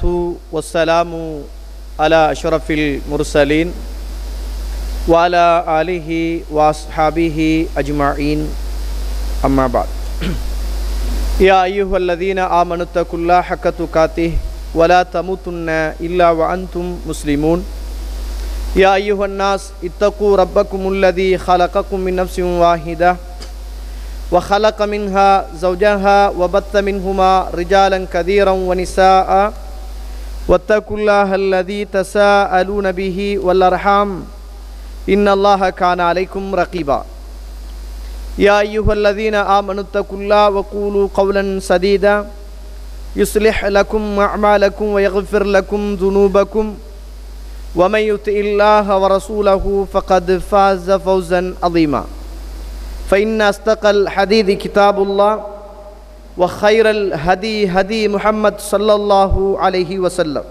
والصلاة والسلام على أشرف المرسلين وعلى آله وأصحابه أجمعين أما بعد يا أيها الذين آمنوا اتقوا الله حق تقاته ولا تموتن إلا وأنتم مسلمون يا أيها الناس اتقوا ربكم الذي خلقكم من نفس واحدة وخلق منها زوجها وبث منهما رجالا كثيرا ونساء واتقوا الله الذي تساءلون به والأرحام إن الله كان عليكم رقيبا يا أيها الذين آمنوا اتقوا الله وقولوا قولا سديدا يصلح لكم أعمالكم ويغفر لكم ذنوبكم ومن يطع الله ورسوله فقد فاز فوزا عظيما فإن أصدق الحديث كتاب الله وخير الهدي هدي محمد صلى الله عليه وسلم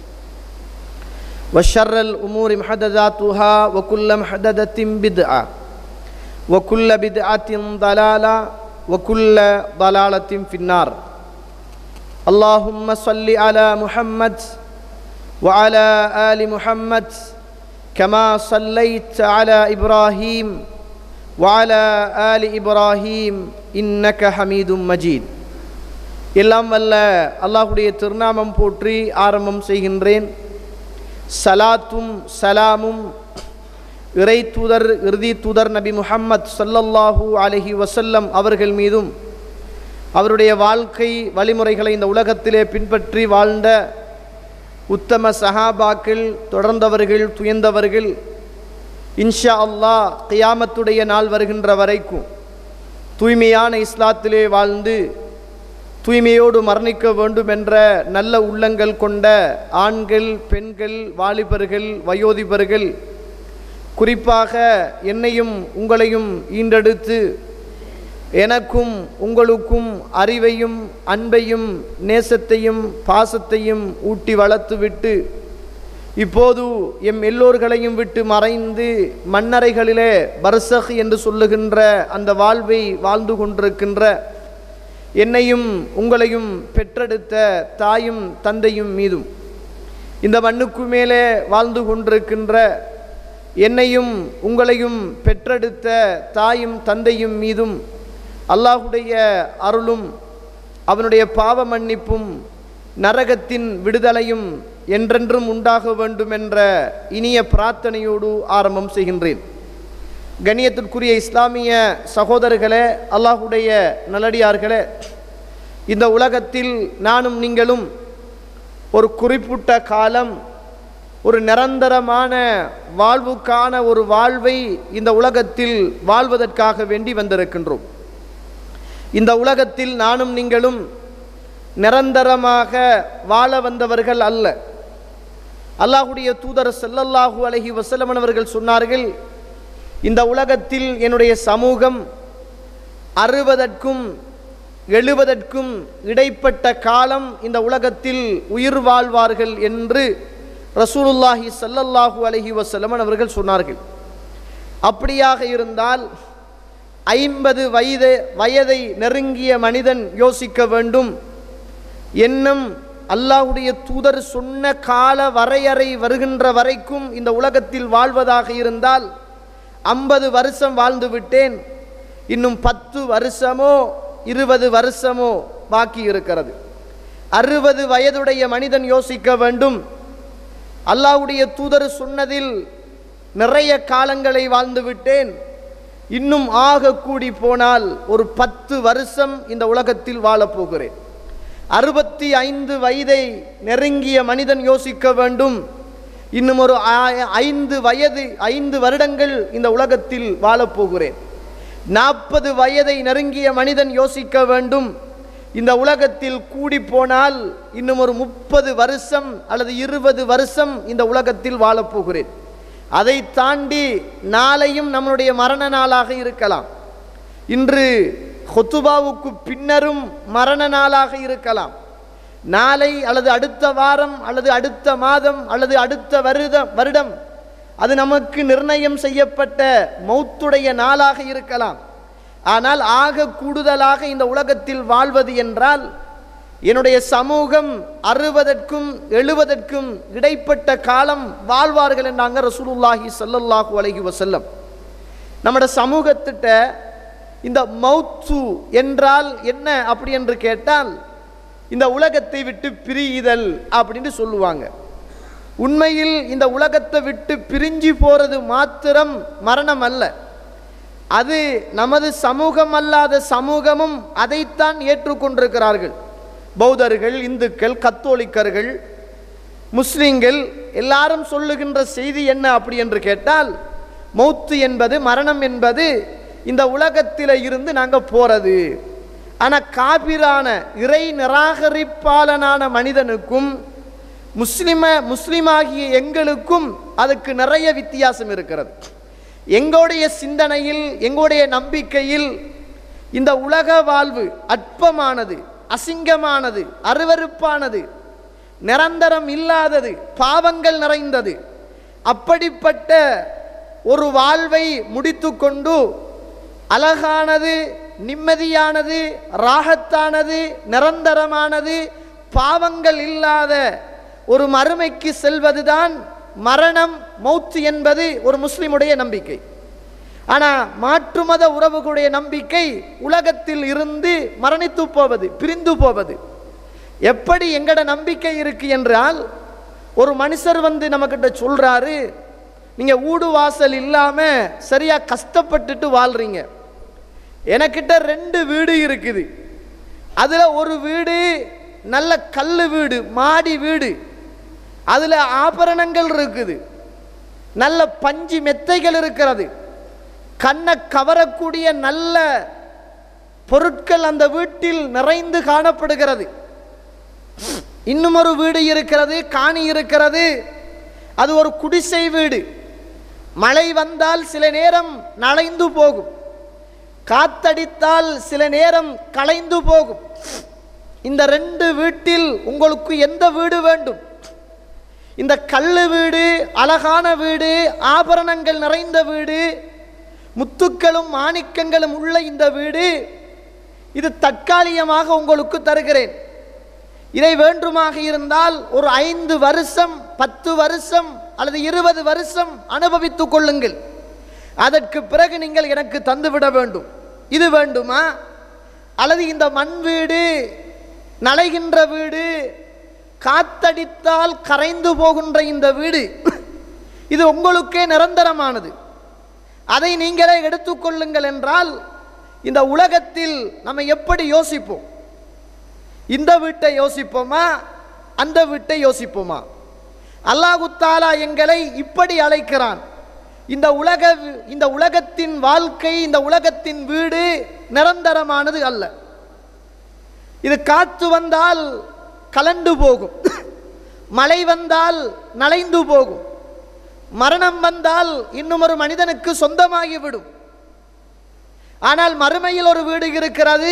وشر الأمور محدثاتها وكل محدثة بدعة وكل بدعة ضلالة وكل ضلالة في النار اللهم صل على محمد وعلى آل محمد كما صليت على إبراهيم وعلى آل إبراهيم إنك حميد مجيد எல்லாம் வல்ல அல்லாஹுடைய திருநாமம் போற்றி ஆரம்பம் செய்கின்றேன் சலாத்தும் சலாமும் இறை தூதர் இறுதி தூதர் நபி முஹம்மத் சல்லல்லாஹூ அலஹி வசல்லம் அவர்கள் மீதும் அவருடைய வாழ்க்கை வழிமுறைகளை இந்த உலகத்திலே பின்பற்றி வாழ்ந்த உத்தம சஹாபாக்கள் தொடர்ந்தவர்கள் துயர்ந்தவர்கள் இன்ஷா அல்லாஹ் கியாமத்துடைய நாள் வருகின்ற வரைக்கும் தூய்மையான இஸ்லாத்திலே வாழ்ந்து தூய்மையோடு மரணிக்க வேண்டும் என்ற நல்ல உள்ளங்கள் கொண்ட ஆண்கள் பெண்கள் வாலிபர்கள் வயோதிபர்கள் குறிப்பாக என்னையும் உங்களையும் ஈண்டெடுத்து எனக்கும் உங்களுக்கும் அறிவையும் அன்பையும் நேசத்தையும் பாசத்தையும் ஊட்டி வளர்த்துவிட்டு இப்போது எம் எல்லோர்களையும் விட்டு மறைந்து மண்ணறைகளிலே பர்சக் என்று சொல்லுகின்ற அந்த வாழ்வை வாழ்ந்து கொண்டிருக்கின்ற என்னையும் உங்களையும் பெற்றெடுத்த தாயும் தந்தையும் மீதும் இந்த மண்ணுக்கு மேலே வாழ்ந்து கொண்டிருக்கின்ற என்னையும் உங்களையும் பெற்றெடுத்த தாயும் தந்தையும் மீதும் அல்லாஹுடைய அருளும் அவனுடைய பாவ மன்னிப்பும் நரகத்தின் விடுதலையும் என்றென்றும் உண்டாக வேண்டும் என்ற இனிய பிரார்த்தனையோடு ஆரம்பம் செய்கின்றேன் கண்ணியத்திற்குரிய இஸ்லாமிய சகோதரர்களே அல்லாஹுடைய நல்லடியார்களே இந்த உலகத்தில் நானும் நீங்களும் ஒரு குறிப்பிட்ட காலம் ஒரு நிரந்தரமான வாழ்வுக்கான ஒரு வாழ்வை இந்த உலகத்தில் வாழ்வதற்காக வேண்டி வந்திருக்கின்றோம் இந்த உலகத்தில் நானும் நீங்களும் நிரந்தரமாக வாழ வந்தவர்கள் அல்ல அல்லாஹுடைய தூதர் செல்லல்லாஹூ அலஹி வசலமன் அவர்கள் சொன்னார்கள் இந்த உலகத்தில் என்னுடைய சமூகம் அறுபதற்கும் எழுபதற்கும் இடைப்பட்ட காலம் இந்த உலகத்தில் உயிர் வாழ்வார்கள் என்று ரசூலுல்லாஹி சல்லல்லாஹூ அலஹி வசலமன் அவர்கள் சொன்னார்கள் அப்படியாக இருந்தால் ஐம்பது வயது வயதை நெருங்கிய மனிதன் யோசிக்க வேண்டும் என்னும் அல்லாஹுடைய தூதர் சொன்ன கால வரையறை வருகின்ற வரைக்கும் இந்த உலகத்தில் வாழ்வதாக இருந்தால் ஐம்பது வருஷம் வாழ்ந்து விட்டேன் இன்னும் பத்து வருஷமோ இருபது வருஷமோ பாக்கி இருக்கிறது அறுபது வயதுடைய மனிதன் யோசிக்க வேண்டும் அல்லாஹுடைய தூதர் சொன்னதில் நிறைய காலங்களை வாழ்ந்து விட்டேன் இன்னும் ஆக கூடி போனால் ஒரு பத்து வருஷம் இந்த உலகத்தில் வாழப்போகிறேன் அறுபத்தி ஐந்து வயதை நெருங்கிய மனிதன் யோசிக்க வேண்டும் இன்னும் ஒரு ஐந்து வயது ஐந்து வருடங்கள் இந்த உலகத்தில் வாழப்போகிறேன் நாற்பது வயதை நெருங்கிய மனிதன் யோசிக்க வேண்டும் இந்த உலகத்தில் கூடி போனால் இன்னும் ஒரு முப்பது வருஷம் அல்லது இருபது வருஷம் இந்த உலகத்தில் வாழப்போகிறேன் அதை தாண்டி நாளையும் நம்மளுடைய மரண நாளாக இருக்கலாம் இன்று ஹொத்துபாவுக்கு பின்னரும் மரண நாளாக இருக்கலாம் நாளை அல்லது அடுத்த வாரம் அல்லது அடுத்த மாதம் அல்லது அடுத்த வருடம் வருடம் அது நமக்கு நிர்ணயம் செய்யப்பட்ட மௌத்துடைய நாளாக இருக்கலாம் ஆனால் ஆக கூடுதலாக இந்த உலகத்தில் வாழ்வது என்றால் என்னுடைய சமூகம் அறுபதற்கும் எழுபதற்கும் இடைப்பட்ட காலம் வாழ்வார்கள் என்றாங்க ரசூலுல்லாஹி ஸல்லல்லாஹு அலைஹி வஸல்லம் நம்மட சமூகத்திட்ட இந்த மௌத்து என்றால் என்ன அப்படி என்று கேட்டால் இந்த உலகத்தை விட்டு பிரியுதல் அப்படின்னு சொல்லுவாங்க உண்மையில் இந்த உலகத்தை விட்டு பிரிஞ்சு போறது மாத்திரம் மரணம் அல்ல அது நமது சமூகம் அல்லாத சமூகமும் அதைத்தான் ஏற்றுக்கொண்டிருக்கிறார்கள் பௌத்தர்கள் இந்துக்கள் கத்தோலிக்கர்கள் முஸ்லிம்கள் எல்லாரும் சொல்லுகின்ற செய்தி என்ன அப்படி என்று கேட்டால் மௌத்து என்பது மரணம் என்பது இந்த உலகத்தில் இருந்து நாங்கள் போறது ஆனால் காபிரான இறை நிராகரிப்பாளனான மனிதனுக்கும் முஸ்லிம முஸ்லிமாகிய எங்களுக்கும் அதுக்கு நிறைய வித்தியாசம் இருக்கிறது எங்களுடைய சிந்தனையில் எங்களுடைய நம்பிக்கையில் இந்த உலக வாழ்வு அற்பமானது அசிங்கமானது அருவருப்பானது நிரந்தரம் இல்லாதது பாவங்கள் நிறைந்தது அப்படிப்பட்ட ஒரு வாழ்வை முடித்துக்கொண்டு அழகானது நிம்மதியானது ராகத்தானது நிரந்தரமானது பாவங்கள் இல்லாத ஒரு மறுமைக்கு செல்வதுதான் மரணம் மௌத்து என்பது ஒரு முஸ்லிமுடைய நம்பிக்கை ஆனால் மாற்று மத உறவுகளுடைய நம்பிக்கை உலகத்தில் இருந்து மரணித்து போவது பிரிந்து போவது எப்படி எங்கட நம்பிக்கை இருக்கு என்றால் ஒரு மனுஷர் வந்து நம்மக்கிட்ட சொல்றாரு நீங்க ஊடு வாசல் இல்லாம சரியா கஷ்டப்பட்டுட்டு வாழ்றீங்க எனக்கிட்ட ரெண்டு வீடு இருக்குது அதுல ஒரு வீடு நல்ல கல் வீடு மாடி வீடு அதுல ஆபரணங்கள் இருக்குது நல்ல பஞ்சு மெத்தைகள் இருக்கிறது கண்ணை கவரக்கூடிய நல்ல பொருட்கள் அந்த வீட்டில் நிறைந்து காணப்படுகிறது இன்னும் ஒரு வீடு இருக்கிறது காணி இருக்கிறது அது ஒரு குடிசை வீடு மழை வந்தால் சில நேரம் நனைந்து போகும் காத்தடித்தால் சில நேரம் களைந்து போகும் இந்த ரெண்டு வீட்டில் உங்களுக்கு எந்த வீடு வேண்டும் இந்த கல்லு வீடு அழகான வீடு ஆபரணங்கள் நிறைந்த வீடு முத்துக்களும் மாணிக்கங்களும் உள்ள இந்த வீடு இது தற்காலிகமாக உங்களுக்கு தருகிறேன் இதை வேண்டுமாக இருந்தால் ஒரு ஐந்து வருஷம் பத்து வருஷம் அல்லது இருபது வருஷம் அனுபவித்துக் கொள்ளுங்கள் அதற்கு பிறகு நீங்கள் எனக்கு தந்துவிட வேண்டும் இது வேண்டுமா அல்லது இந்த மண் வீடு நலைகின்ற வீடு காத்தடித்தால் கரைந்து போகின்ற இந்த வீடு இது உங்களுக்கே நிரந்தரமானது அதை நீங்களே எடுத்துக்கொள்ளுங்கள் என்றால் இந்த உலகத்தில் நம்ம எப்படி யோசிப்போம் இந்த வீட்டை யோசிப்போமா அந்த வீட்டை யோசிப்போமா அல்லாஹு தாலா எங்களை இப்படி அழைக்கிறான் இந்த உலக இந்த உலகத்தின் வாழ்க்கை இந்த உலகத்தின் வீடு நிரந்தரமானது அல்ல இது காற்று வந்தால் கலண்டு போகும் மழை வந்தால் நனைந்து போகும் மரணம் வந்தால் இன்னும் ஒரு மனிதனுக்கு சொந்தமாகிவிடும் ஆனால் மறுமையில் ஒரு வீடு இருக்கிறது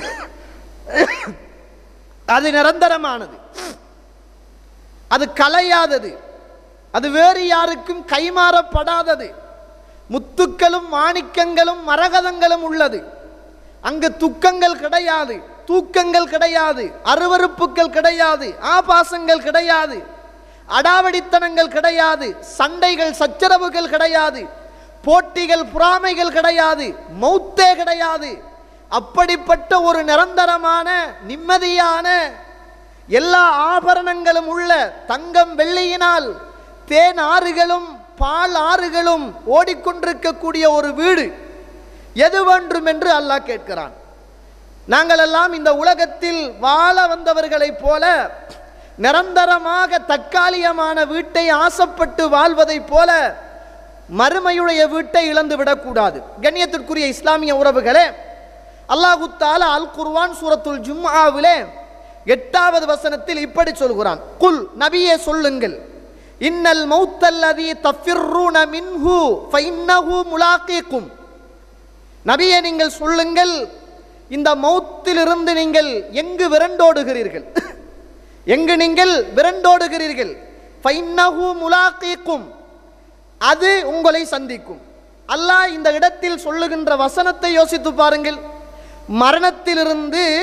அது நிரந்தரமானது அது கலையாதது அது வேறு யாருக்கும் கைமாறப்படாதது முத்துக்களும் மாணிக்கங்களும் மரகதங்களும் உள்ளது அங்கு துக்கங்கள் கிடையாது தூக்கங்கள் கிடையாது அருவருப்புகள் கிடையாது ஆபாசங்கள் கிடையாது அடாவடித்தனங்கள் கிடையாது சண்டைகள் சச்சரவுகள் கிடையாது போட்டிகள் புறாமைகள் கிடையாது மௌத்தே கிடையாது அப்படிப்பட்ட ஒரு நிரந்தரமான நிம்மதியான எல்லா ஆபரணங்களும் உள்ள தங்கம் வெள்ளியினால் தேன் ஆறுகளும் பால் ஆறுகளும் ஓடிக்கொண்டிருக்கக்கூடிய ஒரு வீடு எது வேண்டும் என்று அல்லாஹ் கேட்கிறான் நாங்கள் எல்லாம் இந்த உலகத்தில் வாழ வந்தவர்களைப் போல நிரந்தரமாக தற்காலிகமான வீட்டை ஆசைப்பட்டு வாழ்வதைப் போல மறுமையுடைய வீட்டை இழந்து விடக்கூடாது கண்ணியத்திற்குரிய இஸ்லாமிய உறவுகளே அல்லாஹு தாலா அல் குர்வான் சூரத்துல் ஜும்ஆவிலே எட்டாவது வசனத்தில் இப்படி சொல்கிறான் குல் நபியே சொல்லுங்கள் இன்னல் மௌத்தல்லதி தஃபிர்ரூன மின்ஹு ஃபைன்னஹு முலாக்கீக்கும் நபியே நீங்கள் சொல்லுங்கள் இந்த மௌத்திலிருந்து நீங்கள் எங்கு விரண்டோடுகிறீர்கள் எங்கு நீங்கள் விரண்டோடுகிறீர்கள் ஃபைன்னஹு முலாக்கீக்கும் அது உங்களை சந்திக்கும் அல்லாஹ் இந்த இடத்தில் சொல்லுகின்ற வசனத்தை யோசித்து பாருங்கள் மரணத்திலிருந்து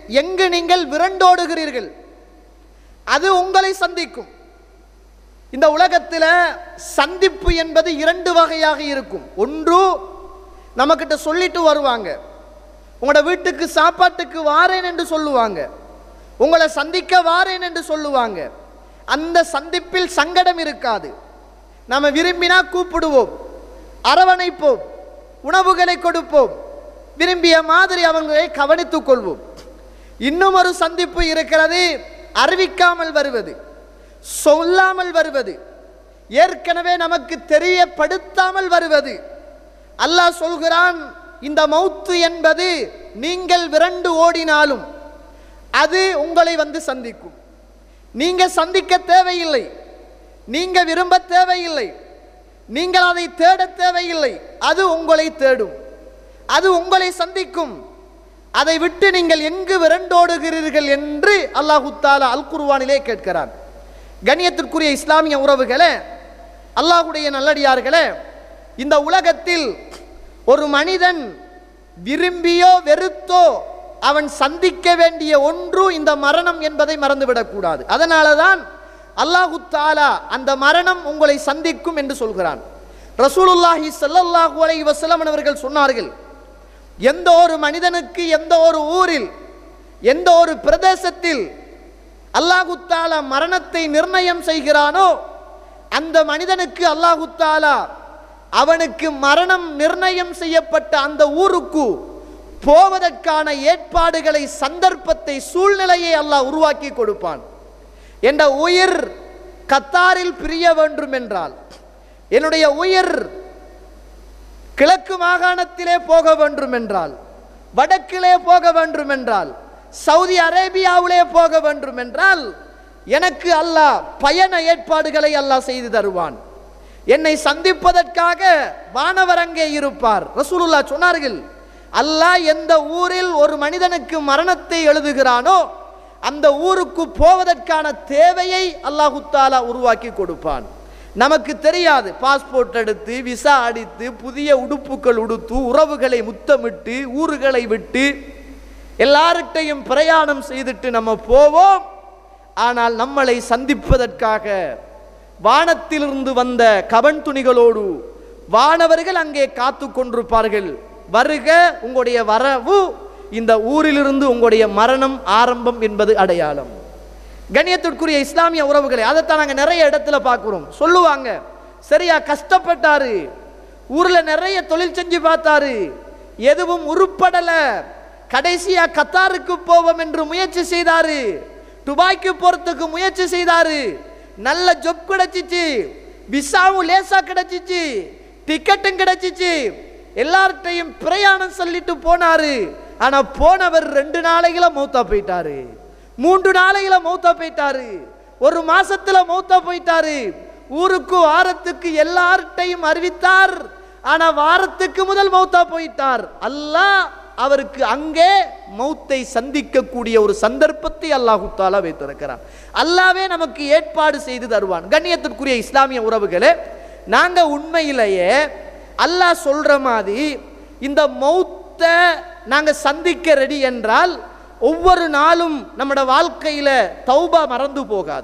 எங்கு நீங்கள் விரண்டோடுகிறீர்கள் அது உங்களை சந்திக்கும் இந்த உலகத்தில் சந்திப்பு என்பது இரண்டு வகையாக இருக்கும் ஒன்று நம்மக்கிட்ட சொல்லிட்டு வருவாங்க உங்களோட வீட்டுக்கு சாப்பாட்டுக்கு வாரேன் என்று சொல்லுவாங்க உங்களை சந்திக்க வாரேன் என்று சொல்லுவாங்க அந்த சந்திப்பில் சங்கடம் இருக்காது நம்ம விரும்பினா கூப்பிடுவோம் அரவணைப்போம் உணவுகளை கொடுப்போம் விரும்பிய மாதிரி அவங்களை கவனித்துக் கொள்வோம் இன்னும் ஒரு சந்திப்பு இருக்கிறது அறிவிக்காமல் வருவது சொல்லாமல் வருவது ஏற்கனவே நமக்கு தெரியப்படுத்தாமல் வருவது அல்லாஹ் சொல்கிறான் இந்த மௌத்து என்பது நீங்கள் விரண்டு ஓடினாலும் அது உங்களை வந்து சந்திக்கும் நீங்க சந்திக்க தேவையில்லை நீங்க விரும்ப தேவையில்லை நீங்கள் அதை தேட தேவையில்லை அது உங்களை தேடும் அது உங்களை சந்திக்கும் அதை விட்டு நீங்கள் எங்கு விரண்டோடுகிறீர்கள் என்று அல்லாஹு தாலா அல் குர்வானிலே கேட்கிறான் கண்ணியத்திற்குரிய இஸ்லாமிய உறவுகளே அல்லாஹுடைய நல்லடியார்களே இந்த உலகத்தில் ஒரு மனிதன் விரும்பியோ வெறுத்தோ அவன் சந்திக்க வேண்டிய ஒன்று இந்த மரணம் என்பதை மறந்துவிடக்கூடாது அதனால தான் அல்லாஹு தாலா அந்த மரணம் உங்களை சந்திக்கும் என்று சொல்கிறான் ரசூலுல்லாஹி ஸல்லல்லாஹு அலைஹி வஸல்லம் அவர்கள் சொன்னார்கள் எந்த ஒரு மனிதனுக்கு எந்த ஒரு ஊரில் எந்த ஒரு பிரதேசத்தில் அல்லாஹு தாலா மரணத்தை நிர்ணயம் செய்கிறானோ அந்த மனிதனுக்கு அல்லாஹு தாலா அவனுக்கு மரணம் நிர்ணயம் செய்யப்பட்ட அந்த ஊருக்கு போவதற்கான ஏற்பாடுகளை சந்தர்ப்பத்தை சூழ்நிலையை அல்லாஹ் உருவாக்கி கொடுப்பான் என்ற உயிர் கத்தாரில் பிரிய வேண்டும் என்றால் என்னுடைய உயிர் கிழக்கு மாகாணத்திலே போக வேண்டும் என்றால் வடக்கிலே போக வேண்டும் என்றால் சவுதி அரேபியாவிலே போக வேண்டும் என்றால் எனக்கு அல்லாஹ் பயண ஏற்பாடுகளை அல்லாஹ் செய்து தருவான் என்னை சந்திப்பதற்காக வானவர் அங்கே இருப்பார் ரசூலுல்லா சொன்னார்கள் அல்லாஹ் எந்த ஊரில் ஒரு மனிதனுக்கு மரணத்தை எழுதுகிறானோ அந்த ஊருக்கு போவதற்கான தேவையை அல்லாஹு தாலா உருவாக்கி கொடுப்பான் நமக்கு தெரியாது பாஸ்போர்ட் எடுத்து விசா அடித்து புதிய உடுப்புகள் உடுத்து உறவுகளை முத்தமிட்டு ஊர்களை விட்டு எல்லார்கிட்டையும் பிரயாணம் செய்துட்டு நம்ம போவோம் ஆனால் நம்மளை சந்திப்பதற்காக வானத்திலிருந்து வந்த கவன் துணிகளோடு வானவர்கள் அங்கே காத்து கொண்டிருப்பார்கள் வருக உங்களுடைய வரவு இந்த ஊரிலிருந்து உங்களுடைய மரணம் ஆரம்பம் என்பது அடையாளம் கண்ணியத்திற்குரிய இஸ்லாமிய உறவுகளை அதைத்தான் நாங்கள் நிறைய இடத்துல பார்க்குறோம் சொல்லுவாங்க சரியா கஷ்டப்பட்டாரு ஊர்ல நிறைய தொழில் செஞ்சு பார்த்தாரு எதுவும் உருப்படல கடைசியா கத்தாருக்கு போவோம் என்று முயற்சி செய்தாரு துபாய்க்கு போறதுக்கு முயற்சி செய்தாரு நல்ல ஜொப் கிடைச்சிச்சு விசாவும் லேசா கிடைச்சிச்சு டிக்கெட்டும் கிடைச்சிச்சு எல்லார்ட்டையும் பிரயாணம் சொல்லிட்டு போனாரு ஆனா போனவர் ரெண்டு நாளைகள மௌத்தா போயிட்டாரு மூன்று நாளைகள மௌத்தா போயிட்டாரு ஒரு மாசத்துல மௌத்தா போயிட்டாரு ஊருக்கு வாரத்துக்கு எல்லார்ட்டையும் அறிவித்தார் ஆனா வாரத்துக்கு முதல் மௌத்தா போயிட்டார் அல்லாஹ் அவருக்கு அங்கே மௌத்தை சந்திக்கக்கூடிய ஒரு சந்தர்ப்பத்தை அல்லாஹு தாலா வைத்திருக்கிறார் அல்லாவே நமக்கு ஏற்பாடு செய்து தருவான் கண்ணியத்திற்குரிய இஸ்லாமிய உறவுகளே நாங்க உண்மையிலேயே அல்லாஹ் சொல்ற மாதிரி இந்த மௌத்தை நாங்க சந்திக்க ரெடி என்றால் ஒவ்வொரு நாளும் நம்மட வாழ்க்கையில தௌபா மறந்து போகாது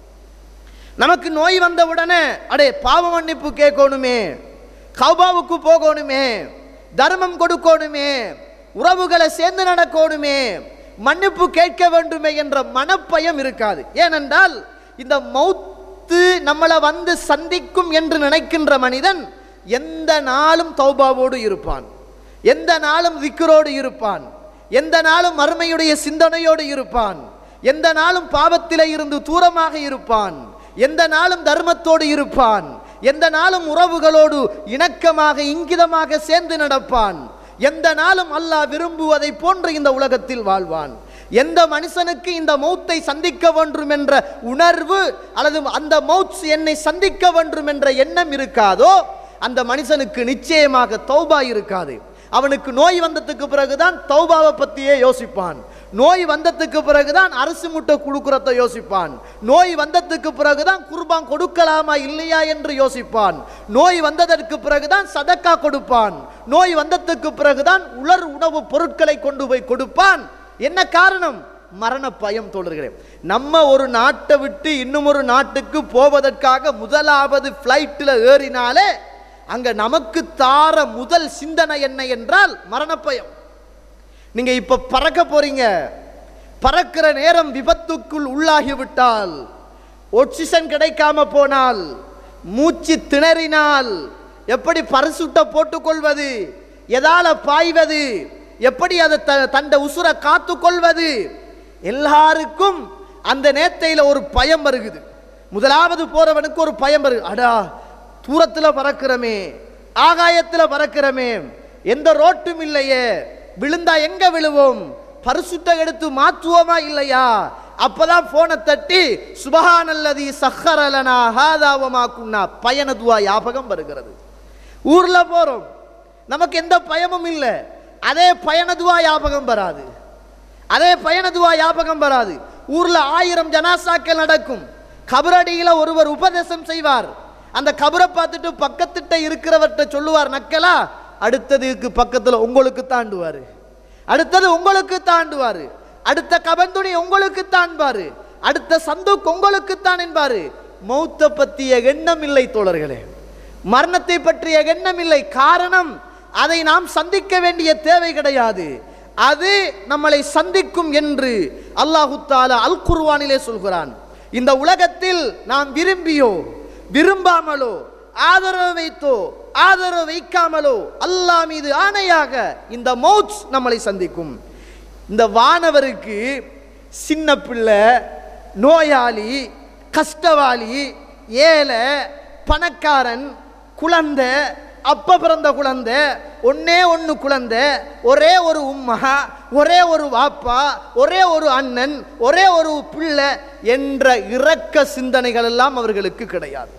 நமக்கு நோய் வந்த உடனே அடே பாவ மன்னிப்பு கேட்கணுமே கௌபாவுக்கு போகணுமே தர்மம் கொடுக்கணுமே உறவுகளை சேர்ந்து நடக்கணுமே மன்னிப்பு கேட்க வேண்டுமே என்ற மனப்பயம் இருக்காது ஏனென்றால் இந்த மௌத்து நம்மளை வந்து சந்திக்கும் என்று நினைக்கின்ற மனிதன் எந்த நாளும் தௌபாவோடு இருப்பான் எந்த நாளும் திக்கரோடு இருப்பான் எந்த நாளும் மறுமையுடைய சிந்தனையோடு இருப்பான் எந்த நாளும் பாவத்திலே இருந்து தூரமாக இருப்பான் எந்த நாளும் தர்மத்தோடு இருப்பான் எந்த நாளும் உறவுகளோடு இணக்கமாக இங்கிதமாக சேர்ந்து நடப்பான் எந்த நாளும் அல்லாஹ் விரும்புவதை போன்று இந்த உலகத்தில் வாழ்வான் எந்த மனுஷனுக்கு இந்த மௌத்தை சந்திக்க வேண்டும் என்ற உணர்வு அல்லது அந்த மௌத் என்னை சந்திக்க வேண்டும் என்ற எண்ணம் இருக்காதோ அந்த மனுஷனுக்கு நிச்சயமாக தௌபா இருக்காது அவனுக்கு நோய் வந்ததுக்கு பிறகுதான் தௌபாவை பத்தியே யோசிப்பான் நோய் வந்ததுக்கு பிறகுதான் அரசு முட்டை கொடுக்கறத யோசிப்பான் நோய் வந்ததுக்கு பிறகுதான் குர்பான் கொடுக்கலாமா இல்லையா என்று யோசிப்பான் நோய் வந்ததற்கு பிறகுதான் சதக்கா கொடுப்பான் நோய் வந்ததுக்கு பிறகுதான் உலர் உணவு பொருட்களை கொண்டு போய் கொடுப்பான் என்ன காரணம் மரண பயம் தோழர்களே நம்ம ஒரு நாட்டை விட்டு இன்னும் ஒரு நாட்டுக்கு போவதற்காக முதலாவது ஃப்ளைட்டில் ஏறினாலே அங்க நமக்கு தார முதல் சிந்தனை என்ன என்றால் மரண பயம் நீங்க இப்ப பறக்க போறீங்க பறக்கிற நேரம் விபத்துக்குள் உள்ளாகிவிட்டால் ஒக்சிஜன் கிடைக்காம போனால் மூச்சு திணறினால் எப்படி பரிசுட்ட போட்டுக்கொள்வது எதால பாய்வது எப்படி அதை த- தண்ட உசுர காத்து கொள்வது எல்லாருக்கும் அந்த நேத்தையில் ஒரு பயம் வருகுது முதலாவது போறவனுக்கு ஒரு பயம் வருது அடா தூரத்துல பறக்கிறமே ஆகாயத்துல பறக்கிறமே எந்த ரோட்டும் இல்லையே விழுந்தா எங்க விழுவோம் பரிசுத்த எடுத்து மாற்றுவோமா இல்லையா அப்பதான் போனை தட்டி சுபஹானல்லதி சஹரலனா ஹாதாவமா குன்னா பயணதுவா ஞாபகம் வருகிறது ஊர்ல போறோம் நமக்கு எந்த பயமும் இல்லை அதே பயணதுவா ஞாபகம் வராது அதே பயணதுவா ஞாபகம் வராது ஊர்ல ஆயிரம் ஜனாசாக்கள் நடக்கும் கபரடியில ஒருவர் உபதேசம் செய்வார் அந்த கபரை பார்த்துட்டு பக்கத்திட்ட இருக்கிறவர்கிட்ட சொல்லுவார் நக்கலா அடுத்ததுக்கு பக்கத்துல உங்களுக்கு தாண்டுவாரு அடுத்தது உங்களுக்கு தாண்டுவாரு அடுத்த கபந்துணி உங்களுக்கு தாண்பாரு அடுத்த சந்துக்கு உங்களுக்கு தான் என்பாரு மௌத்த பத்திய எண்ணம் இல்லை தோழர்களே மரணத்தை பற்றிய எண்ணம் இல்லை காரணம் அதை நாம் சந்திக்க வேண்டிய தேவை கிடையாது அது நம்மளை சந்திக்கும் என்று அல்லாஹு தாலா அல் குர்வானிலே சொல்கிறான் இந்த உலகத்தில் நாம் விரும்பியோ விரும்பாமலோ ஆதரவு வைத்தோ ஆதரவு வைக்காமலோ அல்லாஹ் மீது ஆணையாக இந்த மௌத் நம்மளை சந்திக்கும் இந்த வானவருக்கு சின்ன பிள்ளை நோயாளி கஷ்டவாளி ஏழை பணக்காரன் குழந்தை அப்ப பிறந்த குழந்தை ஒன்னே ஒன்று குழந்தை ஒரே ஒரு உம்மா ஒரே ஒரு வாப்பா ஒரே ஒரு அண்ணன் ஒரே ஒரு பிள்ளை என்ற இரக்க சிந்தனைகள் எல்லாம் அவர்களுக்கு கிடையாது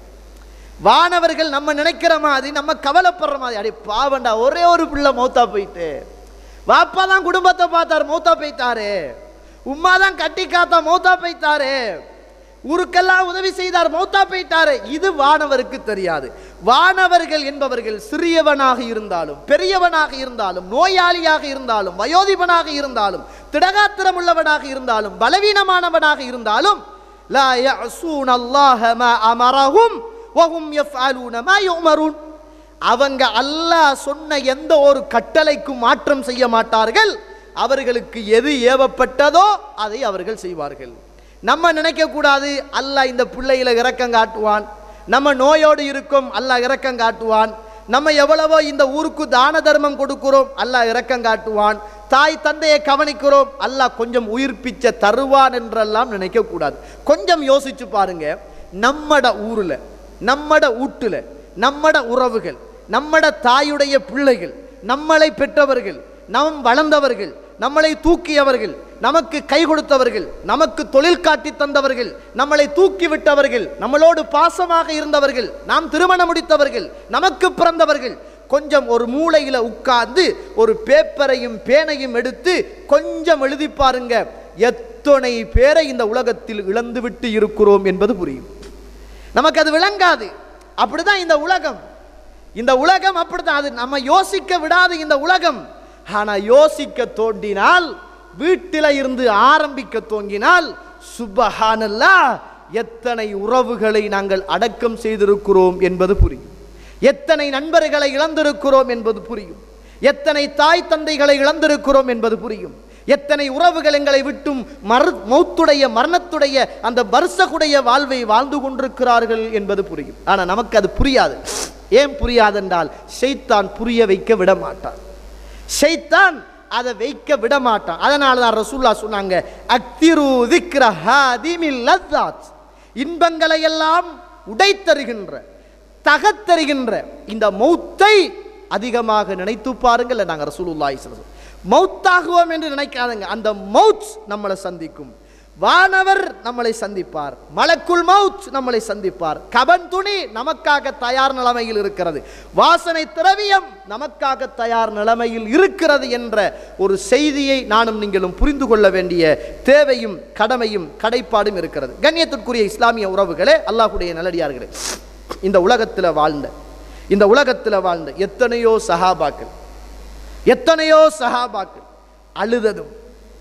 வானவர்கள் நம்ம நினைக்கிற மாதிரி நம்ம கவலைப்படுற மாதிரி அடே பாவண்டா ஒரே ஒரு பிள்ளை மௌத்தா போயிட்டு வாப்பா தான் குடும்பத்தை பார்த்தாரு மௌத்தா போயிட்டாரு உம்மா தான் கட்டி காத்தா மௌத்தா போயிட்டாரு ஊருக்கெல்லாம் உதவி செய்தார் மௌத்தா போயிட்டாரு இது வானவருக்கு தெரியாது வானவர்கள் என்பவர்கள் சிறியவனாக இருந்தாலும் பெரியவனாக இருந்தாலும் நோயாளியாக இருந்தாலும் வயோதிபனாக இருந்தாலும் திடகாத்திரம் உள்ளவனாக இருந்தாலும் பலவீனமானவனாக இருந்தாலும் லா يعصون الله ما أمرهم وهم يفعلون ما يؤمرون அவங்க அல்லாஹ் சொன்ன எந்த ஒரு கட்டளைக்கும் மாற்றம் செய்ய மாட்டார்கள் அவர்களுக்கு எது ஏவப்பட்டதோ அதை அவர்கள் செய்வார்கள் நம்ம நினைக்க கூடாது அல்லாஹ் இந்த பிள்ளையில இரக்கம் காட்டுவான் நம்ம நோயோடு இருக்கும் அல்லாஹ் இரக்கம் காட்டுவான் நம்ம எவ்வளவோ இந்த ஊருக்கு தான தர்மம் கொடுக்கிறோம் அல்லாஹ் இரக்கம் காட்டுவான் தாய் தந்தையை கவனிக்கிறோம் அல்லாஹ் கொஞ்சம் உயிர்ப்பிச்ச தருவான் என்றெல்லாம் நினைக்க கூடாது கொஞ்சம் யோசிச்சு பாருங்க நம்மட ஊர்ல நம்மட வீட்டுல நம்மட உறவுகள் நம்மட தாயுடைய பிள்ளைகள் நம்மளை பெற்றவர்கள் நம் வளர்ந்தவர்கள் நம்மளை தூக்கியவர்கள் நமக்கு கை கொடுத்தவர்கள் நமக்கு தொழில் காட்டி தந்தவர்கள் நம்மளை தூக்கி விட்டவர்கள் நம்மளோடு பாசமாக இருந்தவர்கள் நாம் திருமணம் முடித்தவர்கள் நமக்கு பிறந்தவர்கள் கொஞ்சம் ஒரு மூலையில உட்கார்ந்து ஒரு பேப்பரையும் பேனையும் எடுத்து கொஞ்சம் எழுதி பாருங்க எத்தனை பேரை இந்த உலகத்தில் இழந்துவிட்டு இருக்கிறோம் என்பது புரியும் நமக்கு அது விளங்காது அப்படிதான் இந்த உலகம் இந்த உலகம் அப்படித்தான் அது நம்ம யோசிக்க விடாது இந்த உலகம் ஆனா யோசிக்க தோண்டினால் வீட்டில இருந்து ஆரம்பிக்க தோங்கினால் சுபஹானல்லா எத்தனை உறவுகளை நாங்கள் அடக்கம் செய்திருக்கிறோம் என்பது புரியும் எத்தனை நண்பர்களை இழந்திருக்கிறோம் என்பது புரியும் எத்தனை தாய் தந்தைகளை இழந்திருக்கிறோம் என்பது புரியும் எத்தனை உறவுகள் எங்களை விட்டும் மறு மௌத்துடைய மரணத்துடைய அந்த வருஷகுடைய வாழ்வை வாழ்ந்து கொண்டிருக்கிறார்கள் என்பது புரியும் ஆனால் நமக்கு அது புரியாது ஏன் புரியாதென்றால் ஷைத்தான் புரிய வைக்க விட மாட்டான் ஷைத்தான் அதை வைக்க விட மாட்டான் அதனால தான் ரசூல்லா சொன்னாங்க அக்திரு திக்ர ஹாதிமில் லத்தாத் இன்பங்களை எல்லாம் உடைத்தருகின்ற தகத்தருகின்ற இந்த மௌத்தை அதிகமாக நினைத்து பாருங்கள் நாங்கள் ரசூலுல்லாஹி ஸல்லல்லாஹு அலைஹி வஸல்லம். மௌத்தாகுவோம் என்று நினைக்காதங்க அந்த மௌத் நம்மளை சந்திக்கும் வானவர் நம்மளை சந்திப்பார் மலக்குல் மவுத் நம்மளை சந்திப்பார் கபன் துணி நமக்காக தயார் நிலைமையில் இருக்கிறது வாசனை திரவியம் நமக்காக தயார் நிலைமையில் இருக்கிறது என்ற ஒரு செய்தியை நானும் நீங்களும் புரிந்து கொள்ள வேண்டிய தேவையும் கடமையும் கடைப்பாடும் இருக்கிறது கண்ணியத்திற்குரிய இஸ்லாமிய உறவுகளே அல்லாஹ்வுடைய நல்லடியார்களே இந்த உலகத்தில் வாழ்ந்த இந்த உலகத்தில் வாழ்ந்த எத்தனையோ சஹாபாக்கள் எத்தனையோ சஹாபாக்கள் அழுததும்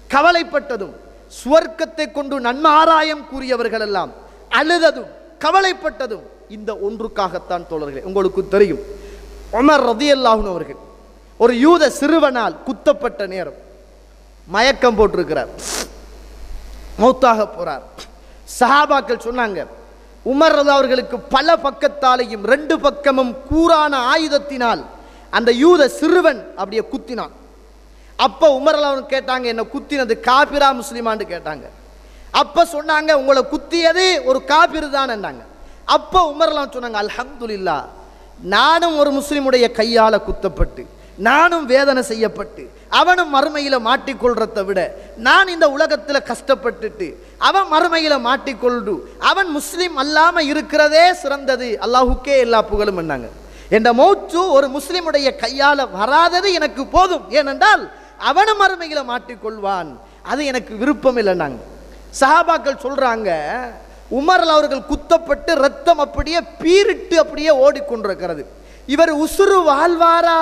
கவலைப்பட்டதும் சுவர்க்கத்தை கொண்டு நன்மாராயம் கூறியவர்கள் எல்லாம் அழுததும் கவலைப்பட்டதும் இந்த ஒன்றுக்காகத்தான் தோழர்களே உங்களுக்கு தெரியும் உமர் ரதியல்லாஹுன் அவர்கள் ஒரு யூத சிறுவனால் குத்தப்பட்ட நேரம் மயக்கம் போட்டிருக்கிறார் மௌத்தாக போறார் சஹாபாக்கள் சொன்னாங்க உமர் ரலி அவர்களுக்கு பல பக்கத்தாலையும் ரெண்டு பக்கமும் கூரான ஆயுதத்தினால் அந்த யூத சிறுவன் அப்படியே குத்தினான் அப்ப உமர் ரலி அவர்கள் கேட்டாங்க என்ன குத்தினது காபிரா முஸ்லிமான்னு கேட்டாங்க அப்ப சொன்னாங்க உங்களை குத்தியது ஒரு காபிர் தான் அப்ப உமர் ரலி அவர்கள் சொன்னாங்க அல்ஹம்துலில்லா நானும் ஒரு முஸ்லிமுடைய கையால குத்தப்பட்டு நானும் வேதனை செய்யப்பட்டு அவனும் மறுமையில மாட்டிக்கொள்றதை விட நான் இந்த உலகத்துல கஷ்டப்பட்டுட்டு அவன் மறுமையில மாட்டிக்கொண்டு அவன் முஸ்லிம் அல்லாம இருக்கிறதே சிறந்தது அல்லாஹுக்கே எல்லா புகழும் என்னாங்க என்ற மௌத்து ஒரு முஸ்லிமுடைய கையால வராதது எனக்கு போதும் ஏனென்றால் அவனும் மறுமையில மாட்டிக்கொள்வான் அது எனக்கு விருப்பம் இல்லைன்னாங்க சஹாபாக்கள் சொல்றாங்க உமர் அவர்கள் குத்தப்பட்டு ரத்தம் அப்படியே பீரிட்டு அப்படியே ஓடிக்கொண்டிருக்கிறது இவர் உசுறு வாழ்வாரா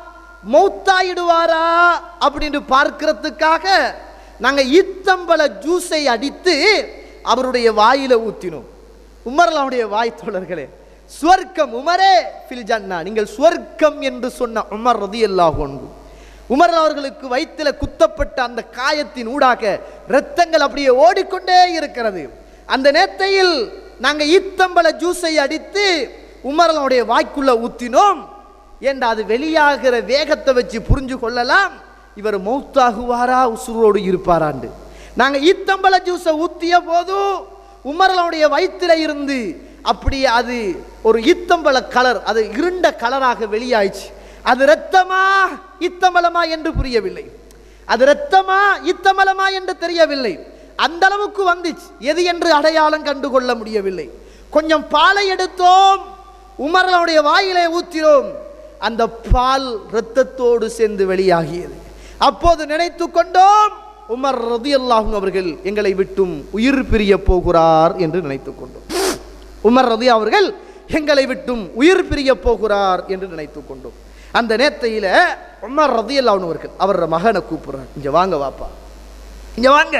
மௌத்தாயிடுவாரா அப்படின்னு பார்க்கிறதுக்காக நாங்க ஈத்தம்பழ ஜூஸை அடித்து அவருடைய வாயில ஊத்தினோம் உமர்லாவுடைய வாய் தோழர்களே சுவர்க்கம் உமரே ஃபில் ஜன்னா நீங்கள் சுவர்க்கம் என்று சொன்ன உமர் ரதியல்லாஹு அன்ஹு உமர் அவர்களுக்கு வயிற்றில குத்தப்பட்ட அந்த காயத்தின் ஊடாக இரத்தங்கள் அப்படியே ஓடிக்கொண்டே இருக்கிறது அந்த நேத்தையில் நாங்க ஈத்தம்பழ ஜூஸை அடித்து உமரனுடைய வாய்க்குள்ள ஊத்தினோம் ஏண்டா அது வெளியாகிற வேகத்தை வச்சு புரிஞ்சு கொள்ளலாம் இவர் மௌத்தாகுவாரா உசுரோடு இருப்பாராண்டு நாங்க ஈத்தம்பழ ஜூஸை ஊத்திய போது உமரனுடைய வயிற்றில இருந்து அப்படியே அது ஒரு ஈத்தம்பழ கலர் அது இருண்ட கலராக வெளியாயிடுச்சு அது இரத்தமா இத்தமலமா என்று புரியவில்லை அது இரத்தமா இத்தமலமா என்று தெரியவில்லை அந்த அளவுக்கு வந்துச்சு எது என்று அடையாளம் கண்டுகொள்ள முடியவில்லை கொஞ்சம் பாலை எடுத்தோம் உமரனுடைய வாயிலே ஊற்றினோம் அந்த பால் இரத்தத்தோடு சேர்ந்து வெளியாகியது அப்போது நினைத்து கொண்டோம் உமர் ரதியல்லாஹும் அவர்கள் எங்களை விட்டும் உயிர் பிரிய போகிறார் என்று நினைத்துக் கொண்டோம் உமர் ரதி அவர்கள் எங்களை விட்டும் உயிர் பிரிய போகிறார் என்று நினைத்துக் கொண்டோம் அந்த நேத்தையில உமர் ரதி அவர்கள் அவர் மகனை கூப்பிடுறார் இங்க வாங்க வாப்பா இங்க வாங்க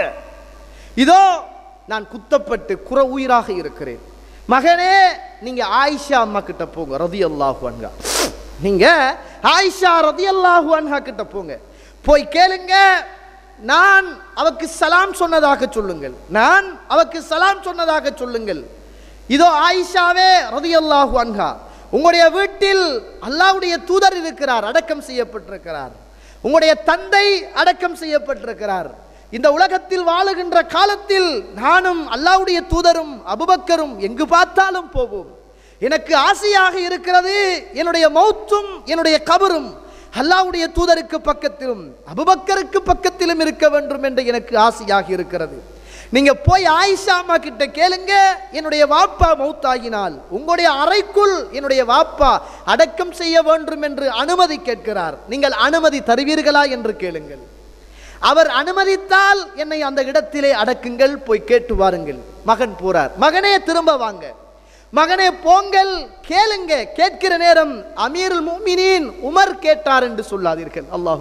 இதோ நான் குத்தப்பட்டு குற உயிராக இருக்கிறேன் மகனே நீங்க ஆயிஷா அம்மா கிட்ட போங்க ரதி அல்லாஹு அன்ஹா நீங்க ஆயிஷா ரதி அல்லாஹு அன்ஹா கிட்ட போங்க போய் கேளுங்க நான் அவக்கு சலாம் சொன்னதாக சொல்லுங்கள் நான் அவக்கு சலாம் சொன்னதாக சொல்லுங்கள் இதோ ஆயிஷாவே ரதியல்லாஹு அன்ஹா உங்களுடைய வீட்டில் அல்லாஹ்வுடைய தூதர் இருக்கிறார் அடக்கம் செய்யப்பட்டிருக்கிறார் உங்களுடைய தந்தை அடக்கம் செய்யப்பட்டிருக்கிறார் இந்த உலகத்தில் வாழுகின்ற காலத்தில் நானும் அல்லாஹ்வுடைய தூதரும் அபுபக்கரும் எங்கு பார்த்தாலும் போவோம் எனக்கு ஆசையாக இருக்கிறது என்னுடைய மௌத்தும் என்னுடைய கபரும் அல்லாஹ்வுடைய தூதருக்கு பக்கத்திலும் அபுபக்கருக்கு பக்கத்திலும் இருக்க வேண்டும் என்று எனக்கு ஆசையாக இருக்கிறது நீங்க போய் ஆயிஷா அம்மா கிட்ட கேளுங்க என்னுடைய வாப்பா மௌத்தாகினால் உங்களுடைய அறைக்குள் என்னுடைய வாப்பா அடக்கம் செய்ய வேண்டும் என்று அனுமதி கேட்கிறார் நீங்கள் அனுமதி தருவீர்களா என்று கேளுங்கள் அவர் அனுமதித்தால் என்னை அந்த இடத்திலே அடக்குங்கள் போய் கேட்டு வாருங்கள் மகன் போறார் மகனே திரும்ப வாங்க மகனே போங்கள் கேளுங்க கேட்கிற நேரம் அமீருல் முஃமினீன் உமர் கேட்டார் என்று சொல்லாதீர்கள் அல்லாஹ்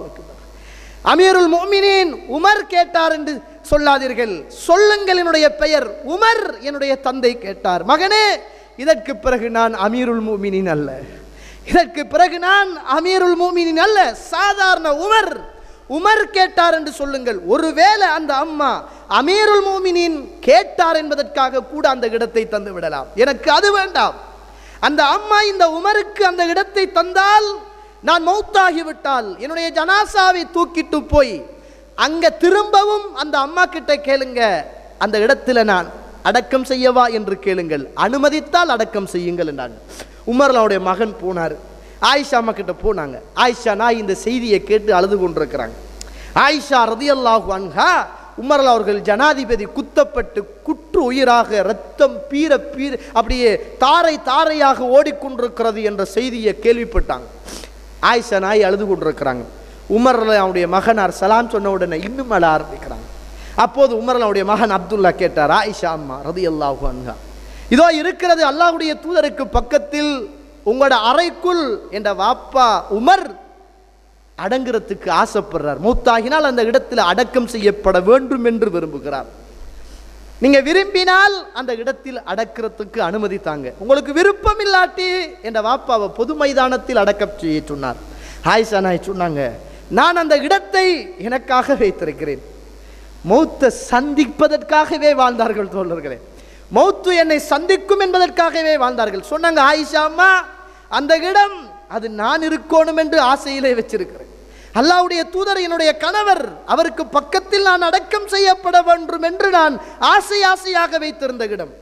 அமீருல் முஃமினீன் உமர் கேட்டார் என்று சொல்லாதீர்கள் சொல்லுங்கள் என்னுடைய பெயர் உமர் என்னுடைய தந்தை கேட்டார் மகனே இதற்கு பிறகு நான் அமீருல் முஃமினீன் அல்ல இதற்கு பிறகு நான் அமீருல் முஃமினீன் அல்ல சாதாரண உமர் உமர் கேட்டார் என்று சொல்லுங்கள் ஒருவேளை அந்த அம்மா அமீருல் மூமினின் கேட்டார் என்பதற்காக கூட அந்த இடத்தை தந்து விடலாம் எனக்கு அது வேண்டாம் அந்த அம்மா இந்த உமருக்கு அந்த இடத்தை தந்தால் நான் மௌத்தாகிவிட்டால் என்னுடைய ஜனாசாவை தூக்கிட்டு போய் அங்க திரும்பவும் அந்த அம்மா கிட்ட கேளுங்க அந்த இடத்துல நான் அடக்கம் செய்யவா என்று கேளுங்கள் அனுமதித்தால் அடக்கம் செய்யுங்கள் என்றாங்க உமர் அவருடைய மகன் போனார் ஆயிஷா அம்மா கிட்ட போனாங்க ஆயிஷா நான் இந்த செய்தியை கேட்டு அழுது கொண்டிருக்கிறாங்க ஆயிஷா ரதியல்லாஹு அன்ஹா உமர் அவர்கள் ஜனாதிபதி குத்தப்பட்டு குற்று உயிராக ரத்தம் பீர பீர அப்படியே தாரை தாரையாக ஓடிக்கொண்டிருக்கிறது என்ற செய்தியை கேள்விப்பட்டாங்க ஆயிஷா நாய் அழுது கொண்டிருக்கிறாங்க உமர் அவனுடைய மகனார் சலாம் சொன்ன உடனே இன்னும் அழ ஆரம்பிக்கிறாங்க அப்போது உமர் அவனுடைய மகன் அப்துல்லா கேட்டார் ஆயிஷா அம்மா ரதி அல்லாஹு அன்ஹா இதோ இருக்கிறது அல்லாஹ்வுடைய தூதருக்கு பக்கத்தில் உங்களோட அறைக்குள் என்ற வாப்பா உமர் அடங்குறதுக்கு ஆசைப்படுறார் மௌத்தாகினால் அந்த இடத்தில் அடக்கம் செய்யப்பட வேண்டும் என்று விரும்புகிறார் நீங்க விரும்பினால் அந்த இடத்தில் அடக்கிறதுக்கு அனுமதி தாங்க உங்களுக்கு விருப்பம் இல்லாட்டி என்ற வாப்பாவை பொது மைதானத்தில் அடக்கம் செய்ய சொன்னார் ஆயிஷா நாய் சொன்னாங்க நான் அந்த இடத்தை எனக்காக வைத்திருக்கிறேன் மௌத்தை சந்திப்பதற்காகவே வாழ்ந்தார்கள் தோழர்களே மௌத்து என்னை சந்திக்கும் என்பதற்காகவே வாழ்ந்தார்கள் சொன்னாங்க ஆயிஷா அம்மா அந்த இடம் அது நான் இருக்கணும் என்று ஆசையிலே வச்சிருக்கிறேன் அல்லாவுடைய தூதர் என்னுடைய கணவர் அவருக்கு பக்கத்தில் நான் அடக்கம் செய்யப்பட வேண்டும் என்று நான் ஆசை ஆசையாக வைத்திருந்த இடம்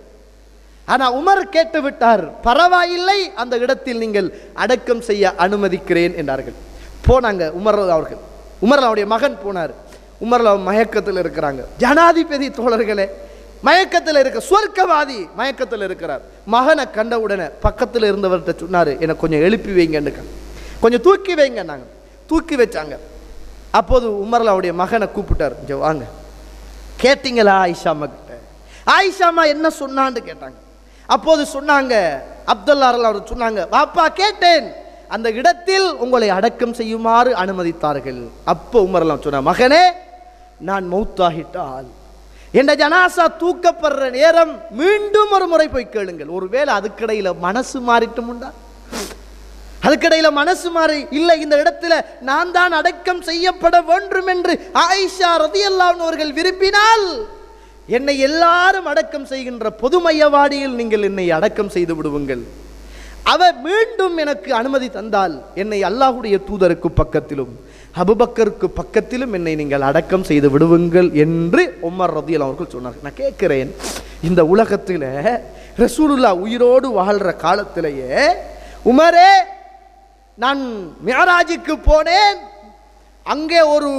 ஆனா உமர் கேட்டு விட்டார் பரவாயில்லை அந்த இடத்தில் நீங்கள் அடக்கம் செய்ய அனுமதிக்கிறேன் என்றார்கள் போனாங்க உமர் அவர்கள் உமர் அவருடைய மகன் போனார் உமர்ல மயக்கத்தில் இருக்கிறாங்க ஜனாதிபதி தோழர்களே மயக்கத்தில் இருக்க சொர்க்கவாதி மயக்கத்தில் இருக்கிறார் மகனை கண்ட உடனே பக்கத்தில் இருந்தவர்கிட்ட சொன்னாரு எனக்கு கொஞ்சம் எழுப்பி வைங்கன்னு கொஞ்சம் தூக்கி வைங்க நாங்க தூக்கி வச்சாங்க அப்போது உமர்ல அவருடைய மகனை கூப்பிட்டார் இங்க வாங்க கேட்டீங்களா ஆயிஷாமா கிட்ட ஆயிஷாமா என்ன சொன்னான்னு கேட்டாங்க அப்போது சொன்னாங்க அப்துல்லார்கள் அவர் சொன்னாங்க வாப்பா கேட்டேன் அந்த இடத்தில் உங்களை அடக்கம் செய்யுமாறு அனுமதித்தார்கள் அப்போ உமர்லாம் சொன்ன மகனே நான் மௌத்தாகிட்டால் என்ற ஜனாசா தூக்கப்படுற நேரம் மீண்டும் ஒரு முறை போய் கேளுங்கள் ஒருவேளை அதுக்கிடையில மனசு மாறிட்டுமுண்டா அதுக்கிடையில மனசு மாறி இல்லை இந்த இடத்துல நான் தான் அடக்கம் செய்யப்பட வேண்டும் என்று ஆயிஷா ரதியல்லான் அவர்கள் விரும்பினால் என்னை எல்லாரும் அடக்கம் செய்கின்ற பொது மையவாடியில் நீங்கள் என்னை அடக்கம் செய்து விடுவுங்கள் அவர் மீண்டும் எனக்கு அனுமதி தந்தால் என்னை அல்லாஹுடைய தூதருக்கு பக்கத்திலும் அபுபக்கருக்கு பக்கத்திலும் என்னை நீங்கள் அடக்கம் செய்து விடுவுங்கள் என்று உமர் ரதியல் அவர்கள் சொன்னார் நான் கேட்கிறேன் இந்த உலகத்தில் ரசூலுல்லா உயிரோடு வாழ்ற காலத்திலேயே உமரே நான் மியராஜுக்கு போனேன் அங்கே ஒரு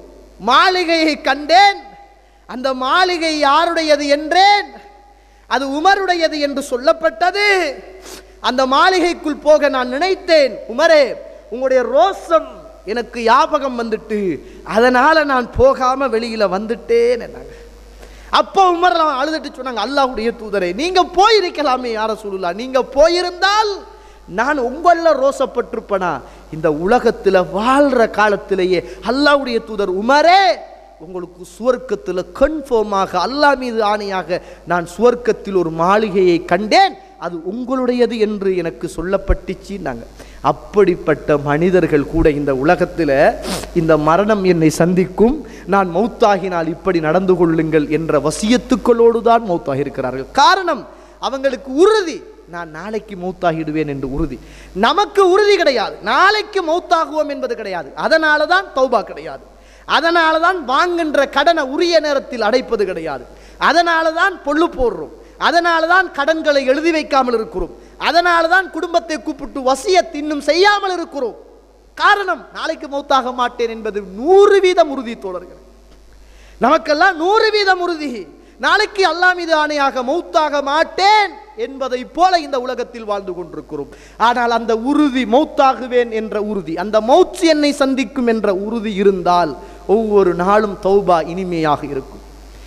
மாளிகையை கண்டேன் அந்த மாளிகை யாருடையது என்றேன் அது உமருடையது என்று சொல்லப்பட்டது அந்த மாளிகைக்குள் போக நான் நினைத்தேன் உமரே உங்களுடைய ரோசம் எனக்கு ஞாபகம் வந்துட்டு அதனால நான் போகாம வெளியில வந்துட்டேன் என்னாங்க அப்போ உமர் அழுதுட்டு சொன்னாங்க அல்லாஹ்வுடைய தூதரே நீங்க போயிருக்கலாமே யார சொல்லலாம் நீங்க போயிருந்தால் நான் உங்கள ரோசப்பட்டிருப்பனா இந்த உலகத்துல வாழ்ற காலத்திலேயே அல்லாஹ்வுடைய தூதர் உமரே உங்களுக்கு சுவர்க்கத்தில் கன்ஃபார்மாக அல்லாஹ் மீது ஆணையாக நான் சுவர்க்கத்தில் ஒரு மாளிகையை கண்டேன் அது உங்களுடையது என்று எனக்கு சொல்லப்பட்டுச்சுன்னாங்க அப்படிப்பட்ட மனிதர்கள் கூட இந்த உலகத்தில் இந்த மரணம் என்னை சந்திக்கும் நான் மௌத்தாகினால் இப்படி நடந்து கொள்ளுங்கள் என்ற வசியத்துக்களோடு தான் மௌத்தாகி இருக்கிறார்கள் காரணம் அவங்களுக்கு உறுதி நான் நாளைக்கு மௌத்தாகிடுவேன் என்று உறுதி நமக்கு உறுதி கிடையாது நாளைக்கு மௌத்தாகுவோம் என்பது கிடையாது அதனால தான் தௌபா கிடையாது அதனால தான் வாங்குகின்ற கடனை உரிய நேரத்தில் அடைப்பது கிடையாது அதனால தான் பொல்லு போடுறோம் அதனால தான் கடன்களை எழுதி வைக்காமல் இருக்கிறோம் அதனால தான் குடும்பத்தை கூப்பிட்டு வசியத் இன்னும் செய்யாமல் இருக்கிறோம் காரணம் நாளைக்கு மௌத்தாக மாட்டேன் என்பது நூறு வீதம் உறுதி தோழர்கள் நமக்கெல்லாம் நூறு வீதம் உறுதி நாளைக்கு அல்லாஹ் மீது ஆணையாக மௌத்தாக மாட்டேன் என்பதை போல இந்த உலகத்தில் வாழ்ந்து கொண்டிருக்கிறோம் ஆனால் அந்த உறுதி மௌத்தாகுவேன் என்ற உறுதி அந்த மௌத் என்னை சந்திக்கும் என்ற உறுதி இருந்தால் ஒவ்வொரு நாளும் தௌபா இனிமையாக இருக்கும்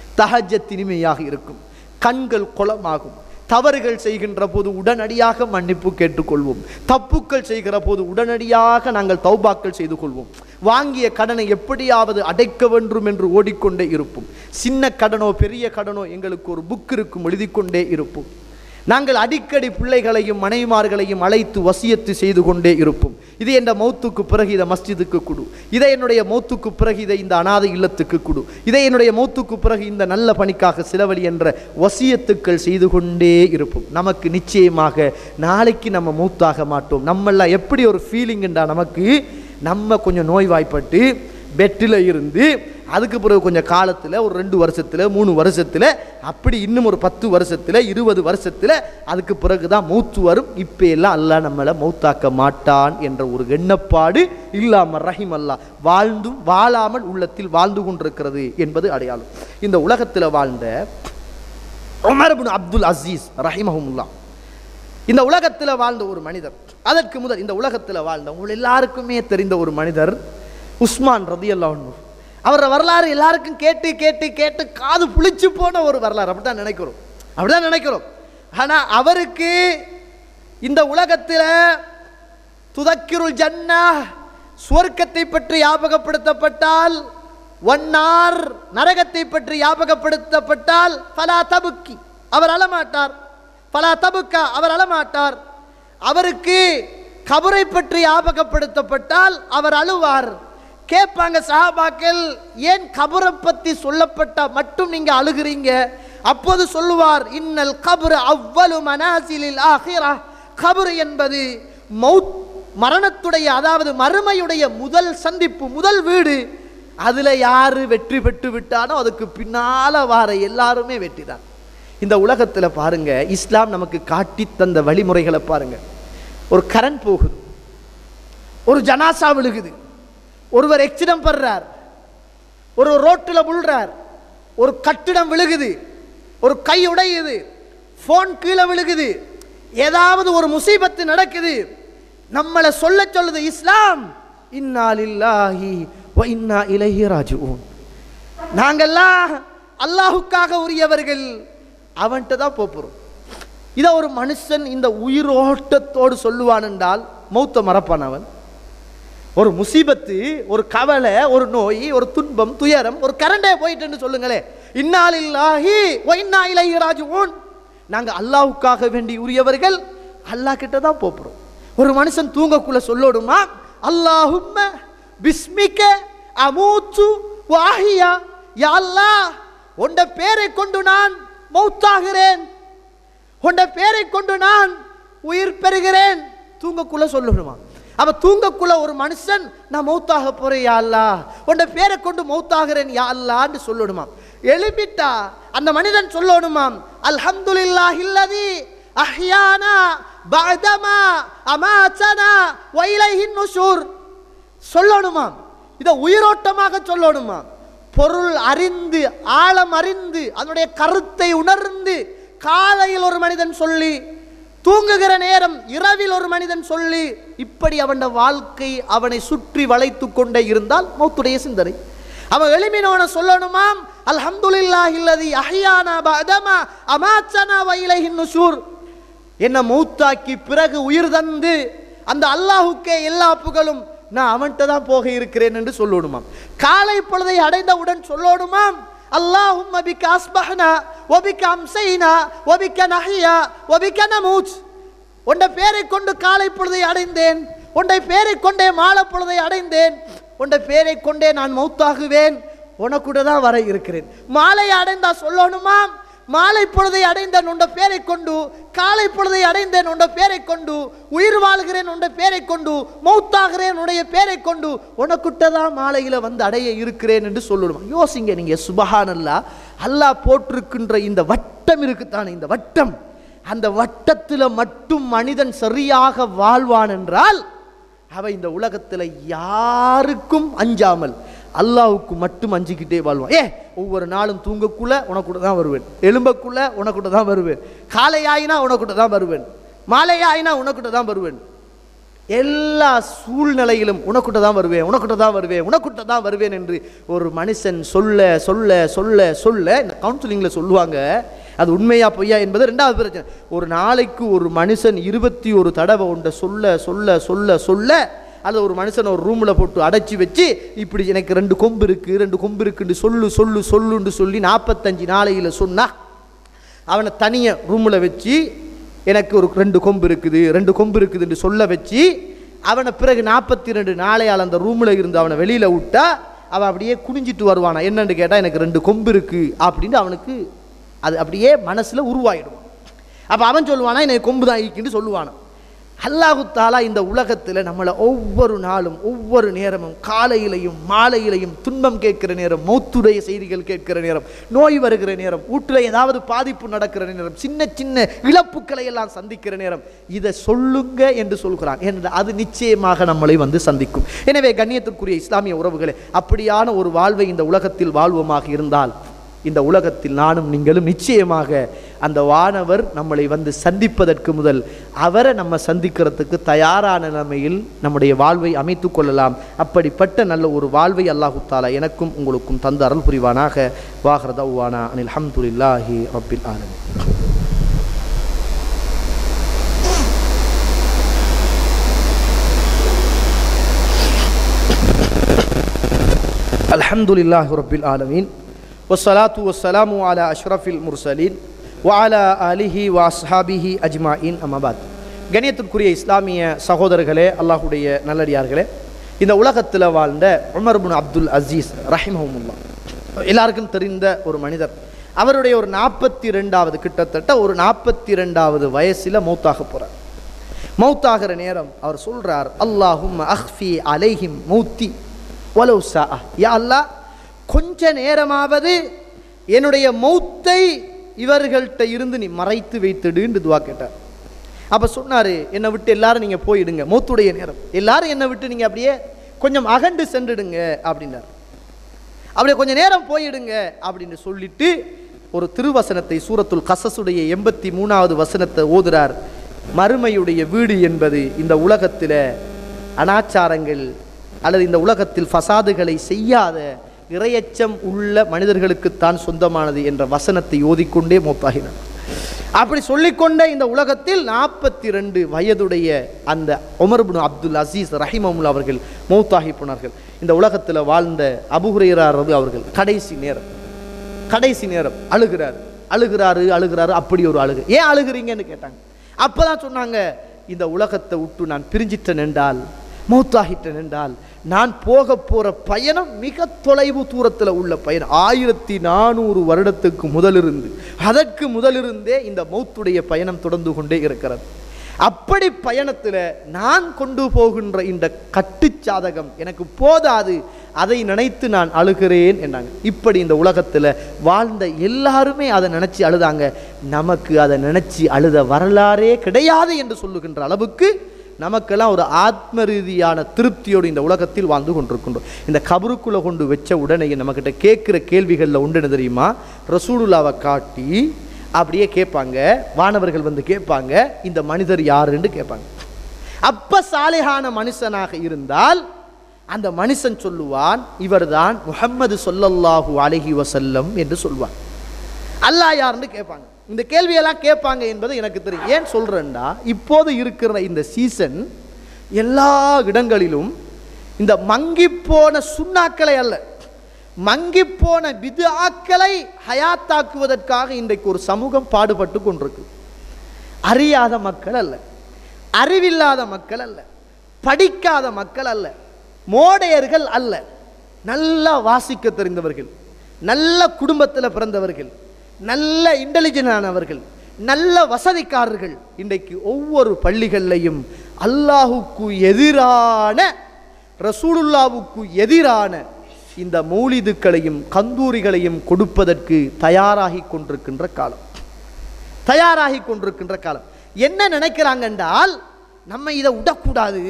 தஹஜத் இனிமையாக இருக்கும் கண்கள் குளமாகும் தவறுகள் செய்கின்ற போது உடனடியாக மன்னிப்பு கேட்டுக்கொள்வோம் தப்புக்கள் செய்கிற போது உடனடியாக நாங்கள் தௌபாக்கள் செய்து கொள்வோம் வாங்கிய கடனை எப்படியாவது அடைக்க வேண்டும் என்று ஓடிக்கொண்டே இருப்போம் சின்ன கடனோ பெரிய கடனோ எங்களுக்கு ஒரு புக் இருக்கும் எழுதிக்கொண்டே இருப்போம் நாங்கள் அடிக்கடி பிள்ளைகளையும் மனைவிமார்களையும் அழைத்து வசியத்து செய்து கொண்டே இருப்போம் இது என்ற மௌத்துக்கு பிறகு இதை மஸ்ஜிதுக்கு கொடு இதை என்னுடைய மௌத்துக்கு பிறகு இதை இந்த அனாதை இல்லத்துக்கு கொடு இதை என்னுடைய மௌத்துக்கு பிறகு இந்த நல்ல பணிக்காக செலவழி என்ற வசியத்துக்கள் செய்து கொண்டே இருப்போம் நமக்கு நிச்சயமாக நாளைக்கு நம்ம மௌத்தாக மாட்டோம் நம்மெல்லாம் எப்படி ஒரு ஃபீலிங்குண்டா நமக்கு நம்ம கொஞ்சம் நோய்வாய்ப்பட்டு பெட்டில் இருந்து அதுக்கு பிறகு கொஞ்சம் காலத்தில் ஒரு ரெண்டு வருஷத்தில் மூணு வருஷத்தில் அப்படி இன்னும் ஒரு பத்து வருஷத்தில் இருபது வருஷத்தில் அதுக்கு பிறகு தான் மௌத்து வரும் இப்போ எல்லாம் அல்லாஹ் நம்மளை மௌத்தாக்க மாட்டான் என்ற ஒரு எண்ணப்பாடு இல்லாமல் ரஹிம் அல்லாஹ் வாழ்ந்தும் வாழாமல் உள்ளத்தில் வாழ்ந்து கொண்டிருக்கிறது என்பது அடையாளம் இந்த உலகத்தில் வாழ்ந்த உமர் இப்னு அப்துல் அசீஸ் ரஹிமஹமுல்லா இந்த உலகத்தில் வாழ்ந்த ஒரு மனிதர் அதற்கு முதல் இந்த உலகத்தில் வாழ்ந்த உங்கள் எல்லாருக்குமே தெரிந்த ஒரு மனிதர் உஸ்மான் ரதி அல்லாஹ் அவர வரலாறு எல்லாருக்கும் கேட்டு கேட்டு கேட்டு காது புளிச்சு போன ஒரு வரலாறு அப்படிதான் நினைக்கிறோம் அப்படிதான் நினைக்கிறோம் ஆனால் அவருக்கு இந்த உலகத்தில் துதக்கிருள் ஜன்னா சுவர்க்கத்தை பற்றி ஞாபகப்படுத்தப்பட்டால் ஒன்னார் நரகத்தை பற்றி ஞாபகப்படுத்தப்பட்டால் பலா தபுக்கி அவர் அழமாட்டார் பலா தபுக்கா அவர் அழமாட்டார் அவருக்கு கபரை பற்றி ஞாபகப்படுத்தப்பட்டால் அவர் அழுவார் கேட்பாங்க சஹாபாக்கள் ஏன் கபரை பத்தி சொல்லப்பட்ட மட்டும் நீங்க அழுகிறீங்க அப்போது சொல்லுவார் இன்னல் கபர் அவ்வளவு மனாசிலில் ஆஹிரா கபர் என்பது மௌத் மரணத்துடைய அதாவது மறுமையுடைய முதல் சந்திப்பு முதல் வீடு அதுல யாரு வெற்றி பெற்று விட்டானோ அதுக்கு பின்னால வார எல்லாருமே வெற்றிதான் இந்த உலகத்துல பாருங்க இஸ்லாம் நமக்கு காட்டி தந்த வழிமுறைகளை பாருங்க ஒரு கரண்ட் போகுது ஒரு ஜனாசா விழுகுது ஒருவர் எக்ஸிடம் படுறார் ஒரு ரோட்டில் விழுறார் ஒரு கட்டிடம் விழுகுது ஒரு கை உடையுது ஃபோன் கீழே விழுகுது ஏதாவது ஒரு முசீபத்து நடக்குது நம்மளை சொல்ல சொல்லுது இஸ்லாம் இன்னா லில்லாஹி வ இன்னா இலைஹி ராஜிஊன் நாங்கெல்லாம் அல்லாஹுக்காக உரியவர்கள் அவன்கிட்ட தான் போகிறோம் இதை ஒரு மனுஷன் இந்த உயிரோட்டத்தோடு சொல்லுவான் என்றால் மௌத்த மறப்பான் அவன் ஒரு முசீபத்து ஒரு கவலை ஒரு நோய் ஒரு துன்பம் துயரம் ஒரு கரண்டே போயிட்டுன்னு சொல்லுங்களே இன்னாலில்லாஹி வ இன்னா இலைஹி ராஜிஊன் நாங்க அல்லாஹ்வுக்காக வேண்டி உரியவர்கள் அல்லாஹ் கிட்ட தான் போறோம் ஒரு மனுஷன் தூங்கக்குள்ள சொல்லோடுமா அல்லாஹும்ம பிஸ்மிக்க அமூத்து வாஹியா யா அல்லாஹ் உண்ட பேரை கொண்டு நான் மௌத்தாகிறேன் உண்ட பேரை கொண்டு நான் உயிர் பெறுகிறேன் தூங்கக்குள்ள சொல்லணுமா அவ தூங்கக்குள்ள ஒரு மனுஷன் நான் மௌத்தாக போறேன் யா அல்லாஹ் உண்ட பேரை கொண்டு மௌத்தாகிறேன் யா அல்லான்னு சொல்லணுமா எழுப்பிட்டா அந்த மனிதன் சொல்லணுமாம் அல்ஹம்துலில்லாஹி இல்லதி அஹ்யானா பஅதமா அமாத்தனா வ இலைஹின் நுஷூர் சொல்லணுமாம் இதை உயிரோட்டமாக சொல்லணுமா பொருள் அறிந்து ஆழம் அறிந்து அதனுடைய கருத்தை உணர்ந்து காலையில் ஒரு மனிதன் சொல்லி தூங்குகிற நேரம் இரவில் ஒரு மனிதன் சொல்லி இப்படி அவன் வாழ்க்கை அவனை சுற்றி வளைத்து கொண்டே இருந்தால் மௌத்துடைய சிந்தனை அவன் எளிமினவனை சொல்லணுமாம் அல்ஹம்துலில்லாஹி இல்லதி அஹ்யானா பஅதமா அமாத்தனா வ இலைஹின் நுஷூர் என்ன மௌத்தாக்கி பிறகு உயிர் தந்து அந்த அல்லாஹுக்கே எல்லா புகழும் நான் அவன்கிட்ட தான் போக இருக்கிறேன் என்று சொல்லணுமாம் காலை பொழுதை அடைந்தவுடன் சொல்லணுமாம் அல்லாஹும் பிக்க அஸ்பஹ்னா ஒபிக்க அம்சைனா ஒபிக்க நஹியா ஒபிக்க நமூச் உண்ட பேரை கொண்டு காலை பொழுதை அடைந்தேன் உன்னை பேரை கொண்டே மாலை பொழுதை அடைந்தேன் உன்ட பேரை கொண்டே நான் மௌத்தாகுவேன் உனக்கூட தான் வர இருக்கிறேன் மாலை அடைந்தா சொல்லணுமாம் மாலை பொழுதை அடைந்தேன் உண்ட பேரை கொண்டு காலை பொழுதை அடைந்தேன் உண்ட பேரை கொண்டு உயிர் வாழ்கிறேன் உண்ட பேரை கொண்டு மௌத்தாகிறேன் உடைய பேரை கொண்டு உனக்குட்ட தான் மாலையில வந்து அடைய இருக்கிறேன் என்று சொல்லணும் யோசிங்க நீங்க சுபஹானல்லா அல்லாஹ் போட்டிருக்கின்ற இந்த வட்டம் இருக்குத்தானே இந்த வட்டம் அந்த வட்டத்தில் மட்டும் மனிதன் சரியாக வாழ்வான் என்றால் அவ இந்த உலகத்தில் யாருக்கும் அஞ்சாமல் அல்லாஹ்வுக்கு மட்டும் அஞ்சிக்கிட்டே வாழ்வான் ஏ ஒவ்வொரு நாளும் தூங்கக்குள்ள உனக்கூட தான் வருவேன் எலும்பக்குள்ள உனக்கூட தான் வருவேன் காலை ஆயினா உனக்கூட தான் வருவேன் மாலை ஆயினா உனக்கூட தான் வருவேன் எல்லா சூழ்நிலையிலும் உனக்குட்ட தான் வருவேன் உனக்குட்ட தான் வருவேன் உனக்குட்ட தான் வருவேன் என்று ஒரு மனுஷன் சொல்ல சொல்ல சொல்ல சொல்ல இந்த கவுன்சிலிங்கில் சொல்லுவாங்க அது உண்மையா பொய்யா என்பது ரெண்டாவது பிரச்சனை ஒரு நாளைக்கு ஒரு மனுஷன் இருபத்தி ஒரு தடவை உண்ட சொல்ல சொல்ல சொல்ல சொல்ல அல்லது ஒரு மனுஷனை ஒரு ரூமில் போட்டு அடைச்சி வச்சு இப்படி எனக்கு ரெண்டு கொம்பு இருக்குது ரெண்டு கொம்பு இருக்குன்னு சொல்லு சொல்லு சொல்லுன்னு சொல்லி நாற்பத்தஞ்சு நாளையில் சொன்னா அவனை தனியாக ரூமில் வச்சு எனக்கு ஒரு ரெண்டு கொம்பு இருக்குது ரெண்டு கொம்பு இருக்குதுன்னு சொல்ல வச்சு அவனை பிறகு நாற்பத்தி ரெண்டு நாளையால் அந்த ரூமில் இருந்து அவனை வெளியில் விட்டா அவன் அப்படியே குனிஞ்சிட்டு வருவானா என்னன்னு கேட்டால் எனக்கு ரெண்டு கொம்பு இருக்குது அப்படின்னு அவனுக்கு அது அப்படியே மனசில் உருவாயிடும் அப்போ அவன் சொல்லுவானா எனக்கு கொம்பு தான் ஈக்கின்னு சொல்லுவானா அல்லாஹு தாலா இந்த உலகத்தில் நம்மளை ஒவ்வொரு நாளும் ஒவ்வொரு நேரமும் காலையிலையும் மாலையிலையும் துன்பம் கேட்கிற நேரம் மௌத்துடைய செய்திகள் கேட்கிற நேரம் நோய் வருகிற நேரம் வீட்டில் ஏதாவது பாதிப்பு நடக்கிற நேரம் சின்ன சின்ன இழப்புக்களை எல்லாம் சந்திக்கிற நேரம் இதை சொல்லுங்க என்று சொல்கிறான் என்று அது நிச்சயமாக நம்மளை வந்து சந்திக்கும் எனவே கண்ணியத்திற்குரிய இஸ்லாமிய உறவுகளே அப்படியான ஒரு வாழ்வை இந்த உலகத்தில் வாழ்வோமாக இருந்தால் இந்த உலகத்தில் நானும் நீங்களும் நிச்சயமாக அந்த வானவர் நம்மளை வந்து சந்திப்பதற்கு முதல் அவரை நம்ம சந்திக்கிறதுக்கு தயாரான நிலைமையில் நம்முடைய வாழ்வை அமைத்து கொள்ளலாம் அப்படிப்பட்ட நல்ல ஒரு வாழ்வை அல்லாஹு தாலா எனக்கும் உங்களுக்கும் தந்து அருள் புரிவானாக வாஹ்ரதவானா அனில் அஹமதுல்லாஹி ரப்பில் ஆலமீன் الحمد لله رب العالمين والصلاة والسلام على أشرف المرسلين وعلى آله وأصحابه أجمعين أما بعد கணியத்திற்குரிய இஸ்லாமிய சகோதரர்களே அல்லாஹுடைய நல்லடியார்களே இந்த உலகத்தில் வாழ்ந்த உமர் பின் அப்துல் அசீஸ் ரஹிமஹமுல்லா எல்லாருக்கும் தெரிந்த ஒரு மனிதர் அவருடைய ஒரு நாற்பத்தி ரெண்டாவது கிட்டத்தட்ட ஒரு நாற்பத்தி ரெண்டாவது வயசில் மௌத்தாக போகிறார் மௌத்தாகிற நேரம் அவர் சொல்றார் அல்லாஹும் அஹ்ஃபி அலைஹிம் மௌத்தி வலவு சா யா அல்லாஹ் கொஞ்ச நேரமாவது என்னுடைய மௌத்தை இவர்கள்ட்ட இருந்து நீ மறைத்து வைத்துடுன்னு துவா கேட்டார் அப்போ சொன்னார் என்னை விட்டு எல்லாரும் நீங்கள் போயிடுங்க மௌத்துடைய நேரம் எல்லாரும் என்னை விட்டு நீங்கள் அப்படியே கொஞ்சம் அகண்டு சென்றுடுங்க அப்படின்னார் அப்படியே கொஞ்ச நேரம் போயிடுங்க அப்படின்னு சொல்லிட்டு ஒரு திருவசனத்தை சூரத்துல் கசசுடைய எண்பத்தி மூணாவது வசனத்தை ஓதுறார் மறுமையுடைய வீடு என்பது இந்த உலகத்தில் அனாச்சாரங்கள் அல்லது இந்த உலகத்தில் ஃபசாதுகளை செய்யாத இரையச்சம் உள்ள மனிதர்களுக்குத்தான் சொந்தமானது என்ற வசனத்தை ஓதிக்கொண்டே மூத்தாகினார் அப்படி சொல்லிக்கொண்டே இந்த உலகத்தில் நாற்பத்தி ரெண்டு வயதுடைய அந்த உமர்புன் அப்துல் அசீஸ் ரஹிமமுல் அவர்கள் மௌத்தாகி போனார்கள் இந்த உலகத்தில் வாழ்ந்த அபுஹுரையரார் அவர்கள் கடைசி நேரம் கடைசி நேரம் அழுகிறார் அழுகிறாரு அழுகிறாரு அப்படி ஒரு அழுகு ஏன் அழுகிறீங்கன்னு கேட்டாங்க அப்பதான் சொன்னாங்க இந்த உலகத்தை விட்டு நான் பிரிஞ்சிட்டேன் என்றால் மௌத்தாகிட்டேன் என்றால் நான் போக போற பயணம் மிக தொலைவு தூரத்தில் உள்ள பயணம் ஆயிரத்தி நானூறு வருடத்துக்கு முதலிருந்து அதற்கு முதலிருந்தே இந்த மௌத்துடைய பயணம் தொடர்ந்து கொண்டே இருக்கிறது அப்படி பயணத்தில் நான் கொண்டு போகின்ற இந்த கட்டுச்சாதகம் எனக்கு போதாது அதை நினைத்து நான் அழுகிறேன் என்றாங்க இப்படி இந்த உலகத்தில் வாழ்ந்த எல்லாருமே அதை நினச்சி அழுதாங்க நமக்கு அதை நினச்சி அழுத வரலாறே கிடையாது என்று சொல்லுகின்ற அளவுக்கு நமக்கெல்லாம் ஒரு ஆத்ம ரீதியான திருப்தியோடு இந்த உலகத்தில் வாழ்ந்து கொண்டிருக்கின்றோம் இந்த கபருக்குள்ளே கொண்டு வச்ச உடனே நம்மக்கிட்ட கேட்குற கேள்விகளில் உண்டு என்ன தெரியுமா ரசூலுல்லாவை காட்டி அப்படியே கேட்பாங்க வானவர்கள் வந்து கேட்பாங்க இந்த மனிதர் யாருன்னு கேட்பாங்க அப்ப சாலிஹான மனுஷனாக இருந்தால் அந்த மனுஷன் சொல்லுவான் இவர்தான் முஹம்மது சொல்லல்லாஹு அலஹி வசல்லம் என்று சொல்வான் அல்லாஹ் யாருன்னு கேட்பாங்க இந்த கேள்வியெல்லாம் கேட்பாங்க என்பது எனக்கு தெரியும் ஏன் சொல்றேன்டா இப்போது இருக்கிற இந்த சீசன் எல்லா இடங்களிலும் இந்த மங்கிப்போன சுண்ணாக்களை அல்ல மங்கிப்போன விதுஆக்களை ஹயாத்தாக்குவதற்காக இன்றைக்கு ஒரு சமூகம் பாடுபட்டு கொண்டிருக்கு அறியாத மக்கள் அல்ல அறிவில்லாத மக்கள் அல்ல படிக்காத மக்கள் அல்ல மோடையர்கள் அல்ல நல்லா வாசிக்க தெரிந்தவர்கள் நல்ல குடும்பத்தில் பிறந்தவர்கள் நல்ல இன்டெலிஜென்ட் ஆனவர்கள் நல்ல வசதிக்காரர்கள் இன்றைக்கு ஒவ்வொரு பள்ளிகள்லையும் அல்லாஹுக்கு எதிரான ரசூலுல்லாவுக்கு எதிரான இந்த மௌலிதுக்களையும் கந்தூரிகளையும் கொடுப்பதற்கு தயாராகி கொண்டிருக்கின்ற காலம் தயாராகி கொண்டிருக்கின்ற காலம் என்ன நினைக்கிறாங்க என்றால் நம்ம இதை விடக்கூடாது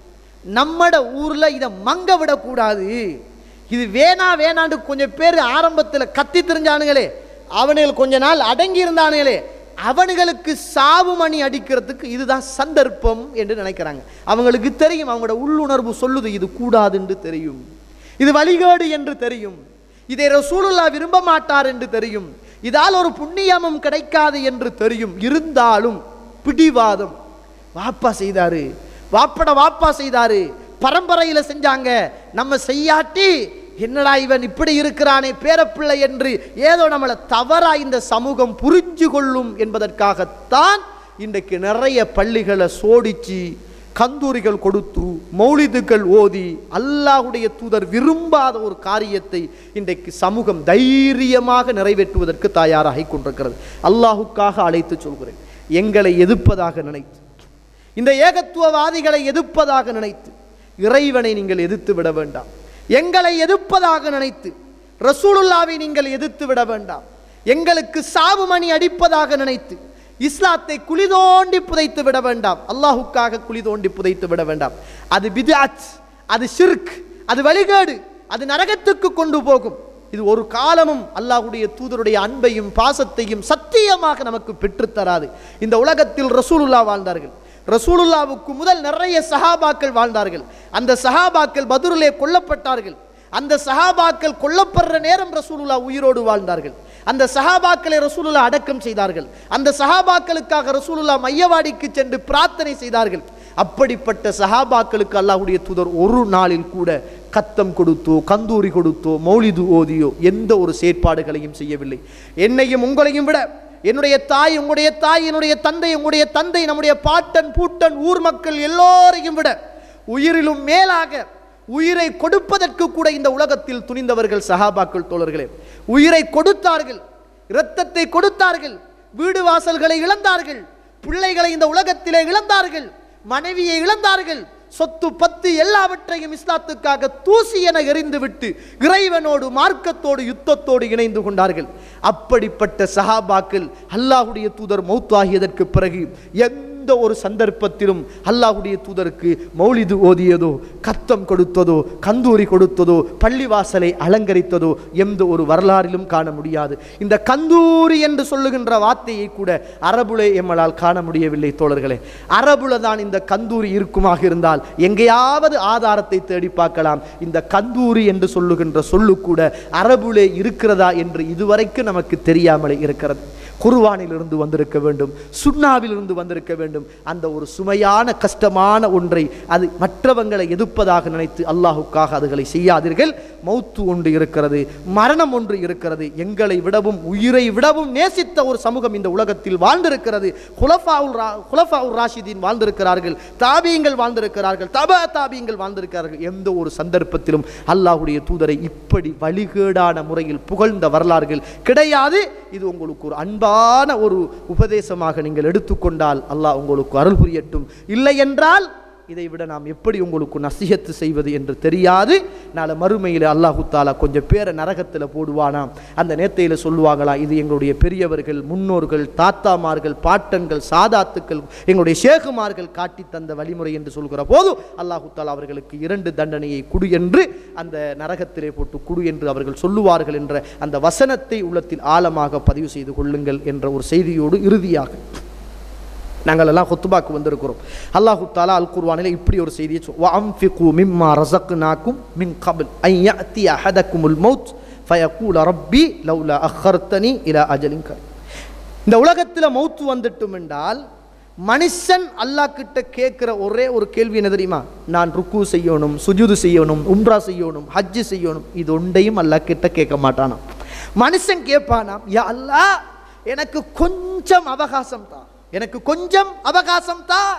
நம்மட ஊர்ல இதை மங்க விடக்கூடாது இது வேணா வேணாண்டு கொஞ்சம் பேர் ஆரம்பத்தில் கத்தி தெரிஞ்சானுங்களே அவனுகள் கொஞ்ச நாள் அடங்கி இருந்தானுங்களே அவனுங்களுக்கு சாவு மணி அடிக்கிறதுக்கு இதுதான் சந்தர்ப்பம் என்று நினைக்கிறாங்க அவங்களுக்கு தெரியும் அவங்களோட உள்ளுணர்வு சொல்லுது இது கூடாதுன்னு தெரியும் இது வழிகேடு என்று தெரியும் இதை ரசூலுல்லா விரும்ப மாட்டார் என்று தெரியும் இதால் ஒரு புண்ணியமும் கிடைக்காது என்று தெரியும் இருந்தாலும் பிடிவாதம் வாப்பா செய்தாரு வாப்பட வாப்பா செய்தாரு பரம்பரையில செஞ்சாங்க நம்ம செய்யாட்டி என்னடா இவன் இப்படி இருக்கிறானே பேரப்பிள்ளை என்று ஏதோ நம்மளை தவறா இந்த சமூகம் புரிஞ்சு கொள்ளும் என்பதற்காகத்தான் இன்றைக்கு நிறைய பள்ளிகளை சோடிச்சு கந்தூரிகள் கொடுத்து மௌலிதுகள் ஓதி அல்லாஹுடைய தூதர் விரும்பாத ஒரு காரியத்தை இன்றைக்கு சமூகம் தைரியமாக நிறைவேற்றுவதற்கு தயாராகி கொண்டிருக்கிறது அல்லாஹுக்காக அழைத்து சொல்கிறேன் எங்களை எதிர்ப்பதாக நினைத்து இந்த ஏகத்துவவாதிகளை எதிர்ப்பதாக நினைத்து இறைவனை நீங்கள் எதிர்த்து விட வேண்டாம் எங்களை எதிர்ப்பதாக நினைத்து ரசூலுல்லாவை நீங்கள் எதிர்த்து விட வேண்டாம் எங்களுக்கு சாவு மணி அடிப்பதாக நினைத்து இஸ்லாத்தை குழி தோண்டி புதைத்து விட வேண்டாம் அல்லாஹுக்காக குழி தோண்டி புதைத்து விட வேண்டாம் அது பிதாத் அது ஷிர்க் அது வழிகேடு அது நரகத்துக்கு கொண்டு போகும் இது ஒரு காலமும் அல்லாஹுடைய தூதருடைய அன்பையும் பாசத்தையும் சத்தியமாக நமக்கு பெற்றுத்தராது இந்த உலகத்தில் ரசூலுல்லா வாழ்ந்தார்கள் ரசூலுல்லாவுக்கு முதல் நிறைய சஹாபாக்கள் வாழ்ந்தார்கள் அந்த சஹாபாக்கள் பதுரிலே கொல்லப்பட்டார்கள் அந்த சஹாபாக்கள் கொல்லப்படுற நேரம் ரசூலுல்லா உயிரோடு வாழ்ந்தார்கள் அந்த சஹாபாக்களை ரசூலுல்லா அடக்கம் செய்தார்கள் அந்த சஹாபாக்களுக்காக ரசூலுல்லா மையவாடிக்கு சென்று பிரார்த்தனை செய்தார்கள் அப்படிப்பட்ட சஹாபாக்களுக்கு அல்லாஹ்வுடைய தூதர் ஒரு நாளில் கூட கத்தம் கொடுத்தோ கந்தூரி கொடுத்தோ மௌலிது ஓதியோ எந்த ஒரு செயற்பாடுகளையும் செய்யவில்லை என்னையும் உங்களையும் விட என்னுடைய தாய் உங்களுடைய தாய் என்னுடைய தந்தை உங்களுடைய தந்தை நம்முடைய பாட்டன் பூட்டன் ஊர் மக்கள் எல்லோரையும் விட உயிரிலும் மேலாக உயிரை கொடுப்பதற்கு கூட இந்த உலகத்தில் துணிந்தவர்கள் சஹாபாக்கள் தோழர்களே உயிரை கொடுத்தார்கள் இரத்தத்தை கொடுத்தார்கள் வீடு வாசல்களை இழந்தார்கள் பிள்ளைகளை இந்த உலகத்திலே இழந்தார்கள் மனைவியை இழந்தார்கள் சொத்து பத்து எல்லாவற்றையும் இஸ்லாத்துக்காக தூசி என எறிந்துவிட்டு இறைவனோடு மார்க்கத்தோடு யுத்தத்தோடு இணைந்து கொண்டார்கள் அப்படிப்பட்ட சஹாபாக்கள் அல்லாஹுடைய தூதர் மௌத்தாகியதற்கு பிறகு எந்த ஒரு சந்தர்ப்பத்திலும் அல்லாஹுடைய தூதருக்கு மௌலிது ஓதியதோ கத்தம் கொடுத்ததோ கந்தூரி கொடுத்ததோ பள்ளிவாசலை அலங்கரித்ததோ எந்த ஒரு வரலாறிலும் காண முடியாது இந்த கந்தூரி என்று சொல்லுகின்ற வார்த்தையை கூட அரபுலே எம்மளால் காண முடியவில்லை தோழர்களே அரபுல தான் இந்த கந்தூரி இருக்குமாக இருந்தால் எங்கேயாவது ஆதாரத்தை தேடி பார்க்கலாம் இந்த கந்தூரி என்று சொல்லுகின்ற சொல்லு கூட அரபுலே இருக்கிறதா என்று இதுவரைக்கும் நமக்கு தெரியாமலே இருக்கிறது குர்வானிலிருந்து வந்திருக்க வேண்டும் சுண்ணாவிலிருந்து வந்திருக்க வேண்டும் அந்த ஒரு சுமையான கஷ்டமான ஒன்றை அது மற்றவங்களை எதிர்ப்பதாக நினைத்து அல்லாஹுக்காக அதுகளை செய்யாதீர்கள் மௌத்து ஒன்று இருக்கிறது மரணம் ஒன்று இருக்கிறது எங்களை விடவும் உயிரை விடவும் நேசித்த ஒரு சமூகம் இந்த உலகத்தில் வாழ்ந்திருக்கிறது குலஃபாவுல் ரா குலஃபாவுல் ராஷிதீன் வாழ்ந்திருக்கிறார்கள் தாபியங்கள் வாழ்ந்திருக்கிறார்கள் தபா தாபியங்கள் வாழ்ந்திருக்கிறார்கள் எந்த ஒரு சந்தர்ப்பத்திலும் அல்லாஹுடைய தூதரை இப்படி வழிகேடான முறையில் புகழ்ந்த வரலாறுகள் கிடையாது இது உங்களுக்கு ஒரு அன்பான ஒரு உபதேசமாக நீங்கள் எடுத்துக்கொண்டால் அல்லாஹ் உங்களுக்கு அருள் புரியட்டும் இல்லை என்றால் இதை விட நாம் எப்படி உங்களுக்கு நசிஹத்து செய்வது என்று தெரியாது நாளை மறுமையில் அல்லாஹு தாலா கொஞ்சம் பேரை நரகத்தில் போடுவானாம் அந்த நேத்தையில் சொல்லுவாங்களா இது எங்களுடைய பெரியவர்கள் முன்னோர்கள் தாத்தாமார்கள் பாட்டன்கள் சாதாத்துக்கள் எங்களுடைய ஷேகுமார்கள் காட்டி தந்த வழிமுறை என்று சொல்கிற போது அல்லாஹு தாலா அவர்களுக்கு இரண்டு தண்டனையை குடு என்று அந்த நரகத்திலே போட்டு குடு என்று அவர்கள் சொல்லுவார்கள் என்ற அந்த வசனத்தை உள்ளத்தில் ஆழமாக பதிவு செய்து கொள்ளுங்கள் என்ற ஒரு செய்தியோடு இறுதியாக நாங்கள் எல்லாம் ஹுத்துபாக்கு வந்திருக்கிறோம் அல்லாஹு தாலா அல் குர்வானில் இப்படி ஒரு செய்தியை சொல் வஅன்ஃபிகு மிம்மா ரஸக்னாக்கும் மின் கபில் அன் யஅதி அஹதக்குமுல் மௌத் ஃபயகூல ரப்பி லவ்லா அஹர்தனி இலா அஜலின் கரீம் இந்த உலகத்தில் மௌத்து வந்துட்டும் என்றால் மனுஷன் அல்லாஹ் கிட்ட கேட்குற ஒரே ஒரு கேள்வி என்ன தெரியுமா நான் ருக்கு செய்யணும் சுஜூது செய்யணும் உம்ரா செய்யணும் ஹஜ்ஜு செய்யணும் இது ஒன்றையும் அல்லாஹ் கிட்ட கேட்க மாட்டானாம் மனுஷன் கேட்பானாம் யா அல்லாஹ் எனக்கு கொஞ்சம் அவகாசம் தான் எனக்கு கொஞ்சம் அவகாசம் தான்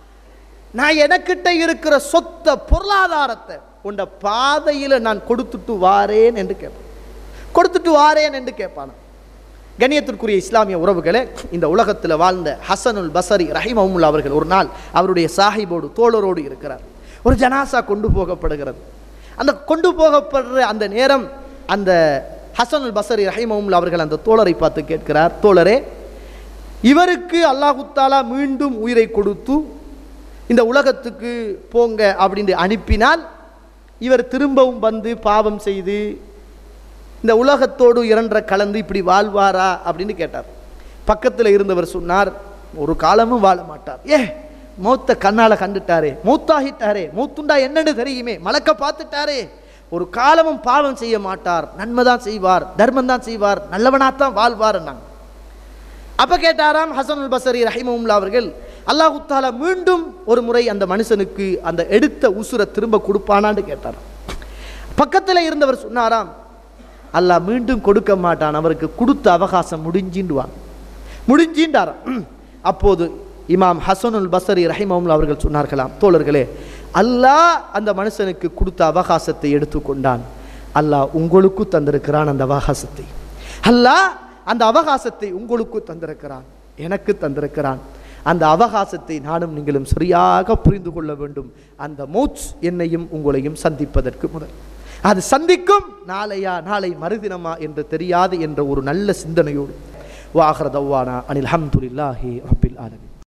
நான் எனக்கிட்ட இருக்கிற சொத்த பொருளாதாரத்தை உண்ட பாதையில் நான் கொடுத்துட்டு வாரேன் என்று கேட்பேன் கொடுத்துட்டு வாரேன் என்று கேட்பான் கண்ணியத்திற்குரிய இஸ்லாமிய உறவுகளே இந்த உலகத்தில் வாழ்ந்த ஹசனுல் பசரி ரஹிமவுல்லா அவர்கள் ஒரு நாள் அவருடைய சாஹிபோடு தோழரோடு இருக்கிறார் ஒரு ஜனாசா கொண்டு போகப்படுகிறது அந்த கொண்டு போகப்படுற அந்த நேரம் அந்த ஹசனுல் பசரி ரஹிமவுல்லா அவர்கள் அந்த தோழரை பார்த்து கேட்கிறார் தோழரே இவருக்கு அல்லாஹு தாலா மீண்டும் உயிரை கொடுத்து இந்த உலகத்துக்கு போங்க அப்படின்னு அனுப்பினால் இவர் திரும்பவும் வந்து பாவம் செய்து இந்த உலகத்தோடு இரண்டரை கலந்து இப்படி வாழ்வாரா அப்படின்னு கேட்டார் பக்கத்தில் இருந்தவர் சொன்னார் ஒரு காலமும் வாழ மாட்டார் ஏ மௌத்த கண்ணால் கண்டுட்டாரே மௌத்தாகிட்டாரே மௌத்துண்டா என்னன்னு தெரியுமே மலக்க பார்த்துட்டாரே ஒரு காலமும் பாவம் செய்ய மாட்டார் நன்மை தான் செய்வார் தர்மம் தான் செய்வார் நல்லவனாத்தான் வாழ்வார்னாங்க அப்ப கேட்டாராம் ஹசனுல் பசரி ரஹிமவுல்லா அவர்கள் அல்லாஹு தாலா மீண்டும் ஒரு முறை அந்த மனுஷனுக்கு அந்த எடுத்த உசுரை திரும்ப கொடுப்பானான்னு கேட்டாராம் பக்கத்தில் இருந்தவர் சொன்னாராம் அல்லாஹ் மீண்டும் கொடுக்க மாட்டான் அவருக்கு கொடுத்த அவகாசம் முடிஞ்சின்டுவான் முடிஞ்சின்றாராம் அப்போது இமாம் ஹசனுல் பசரி ரஹிமவுல்லா அவர்கள் சொன்னார்களாம் தோழர்களே அல்லாஹ் அந்த மனுஷனுக்கு கொடுத்த அவகாசத்தை எடுத்துக்கொண்டான் அல்லாஹ் உங்களுக்கு தந்திருக்கிறான் அந்த அவகாசத்தை அல்லாஹ் அந்த அவகாசத்தை உங்களுக்கு தந்திருக்கிறான் எனக்கு தந்திருக்கிறான் அந்த அவகாசத்தை நானும் நீங்களும் சரியாக புரிந்து கொள்ள வேண்டும் அந்த மௌச் என்னையும் உங்களையும் சந்திப்பதற்கு முதல் அது சந்திக்கும் நாளையா நாளை மறுதினமா என்று தெரியாது என்ற ஒரு நல்ல சிந்தனையோடு வாஹ்ரதவானா அனில் அஹமதுல்லாஹி ரபில் ஆலமி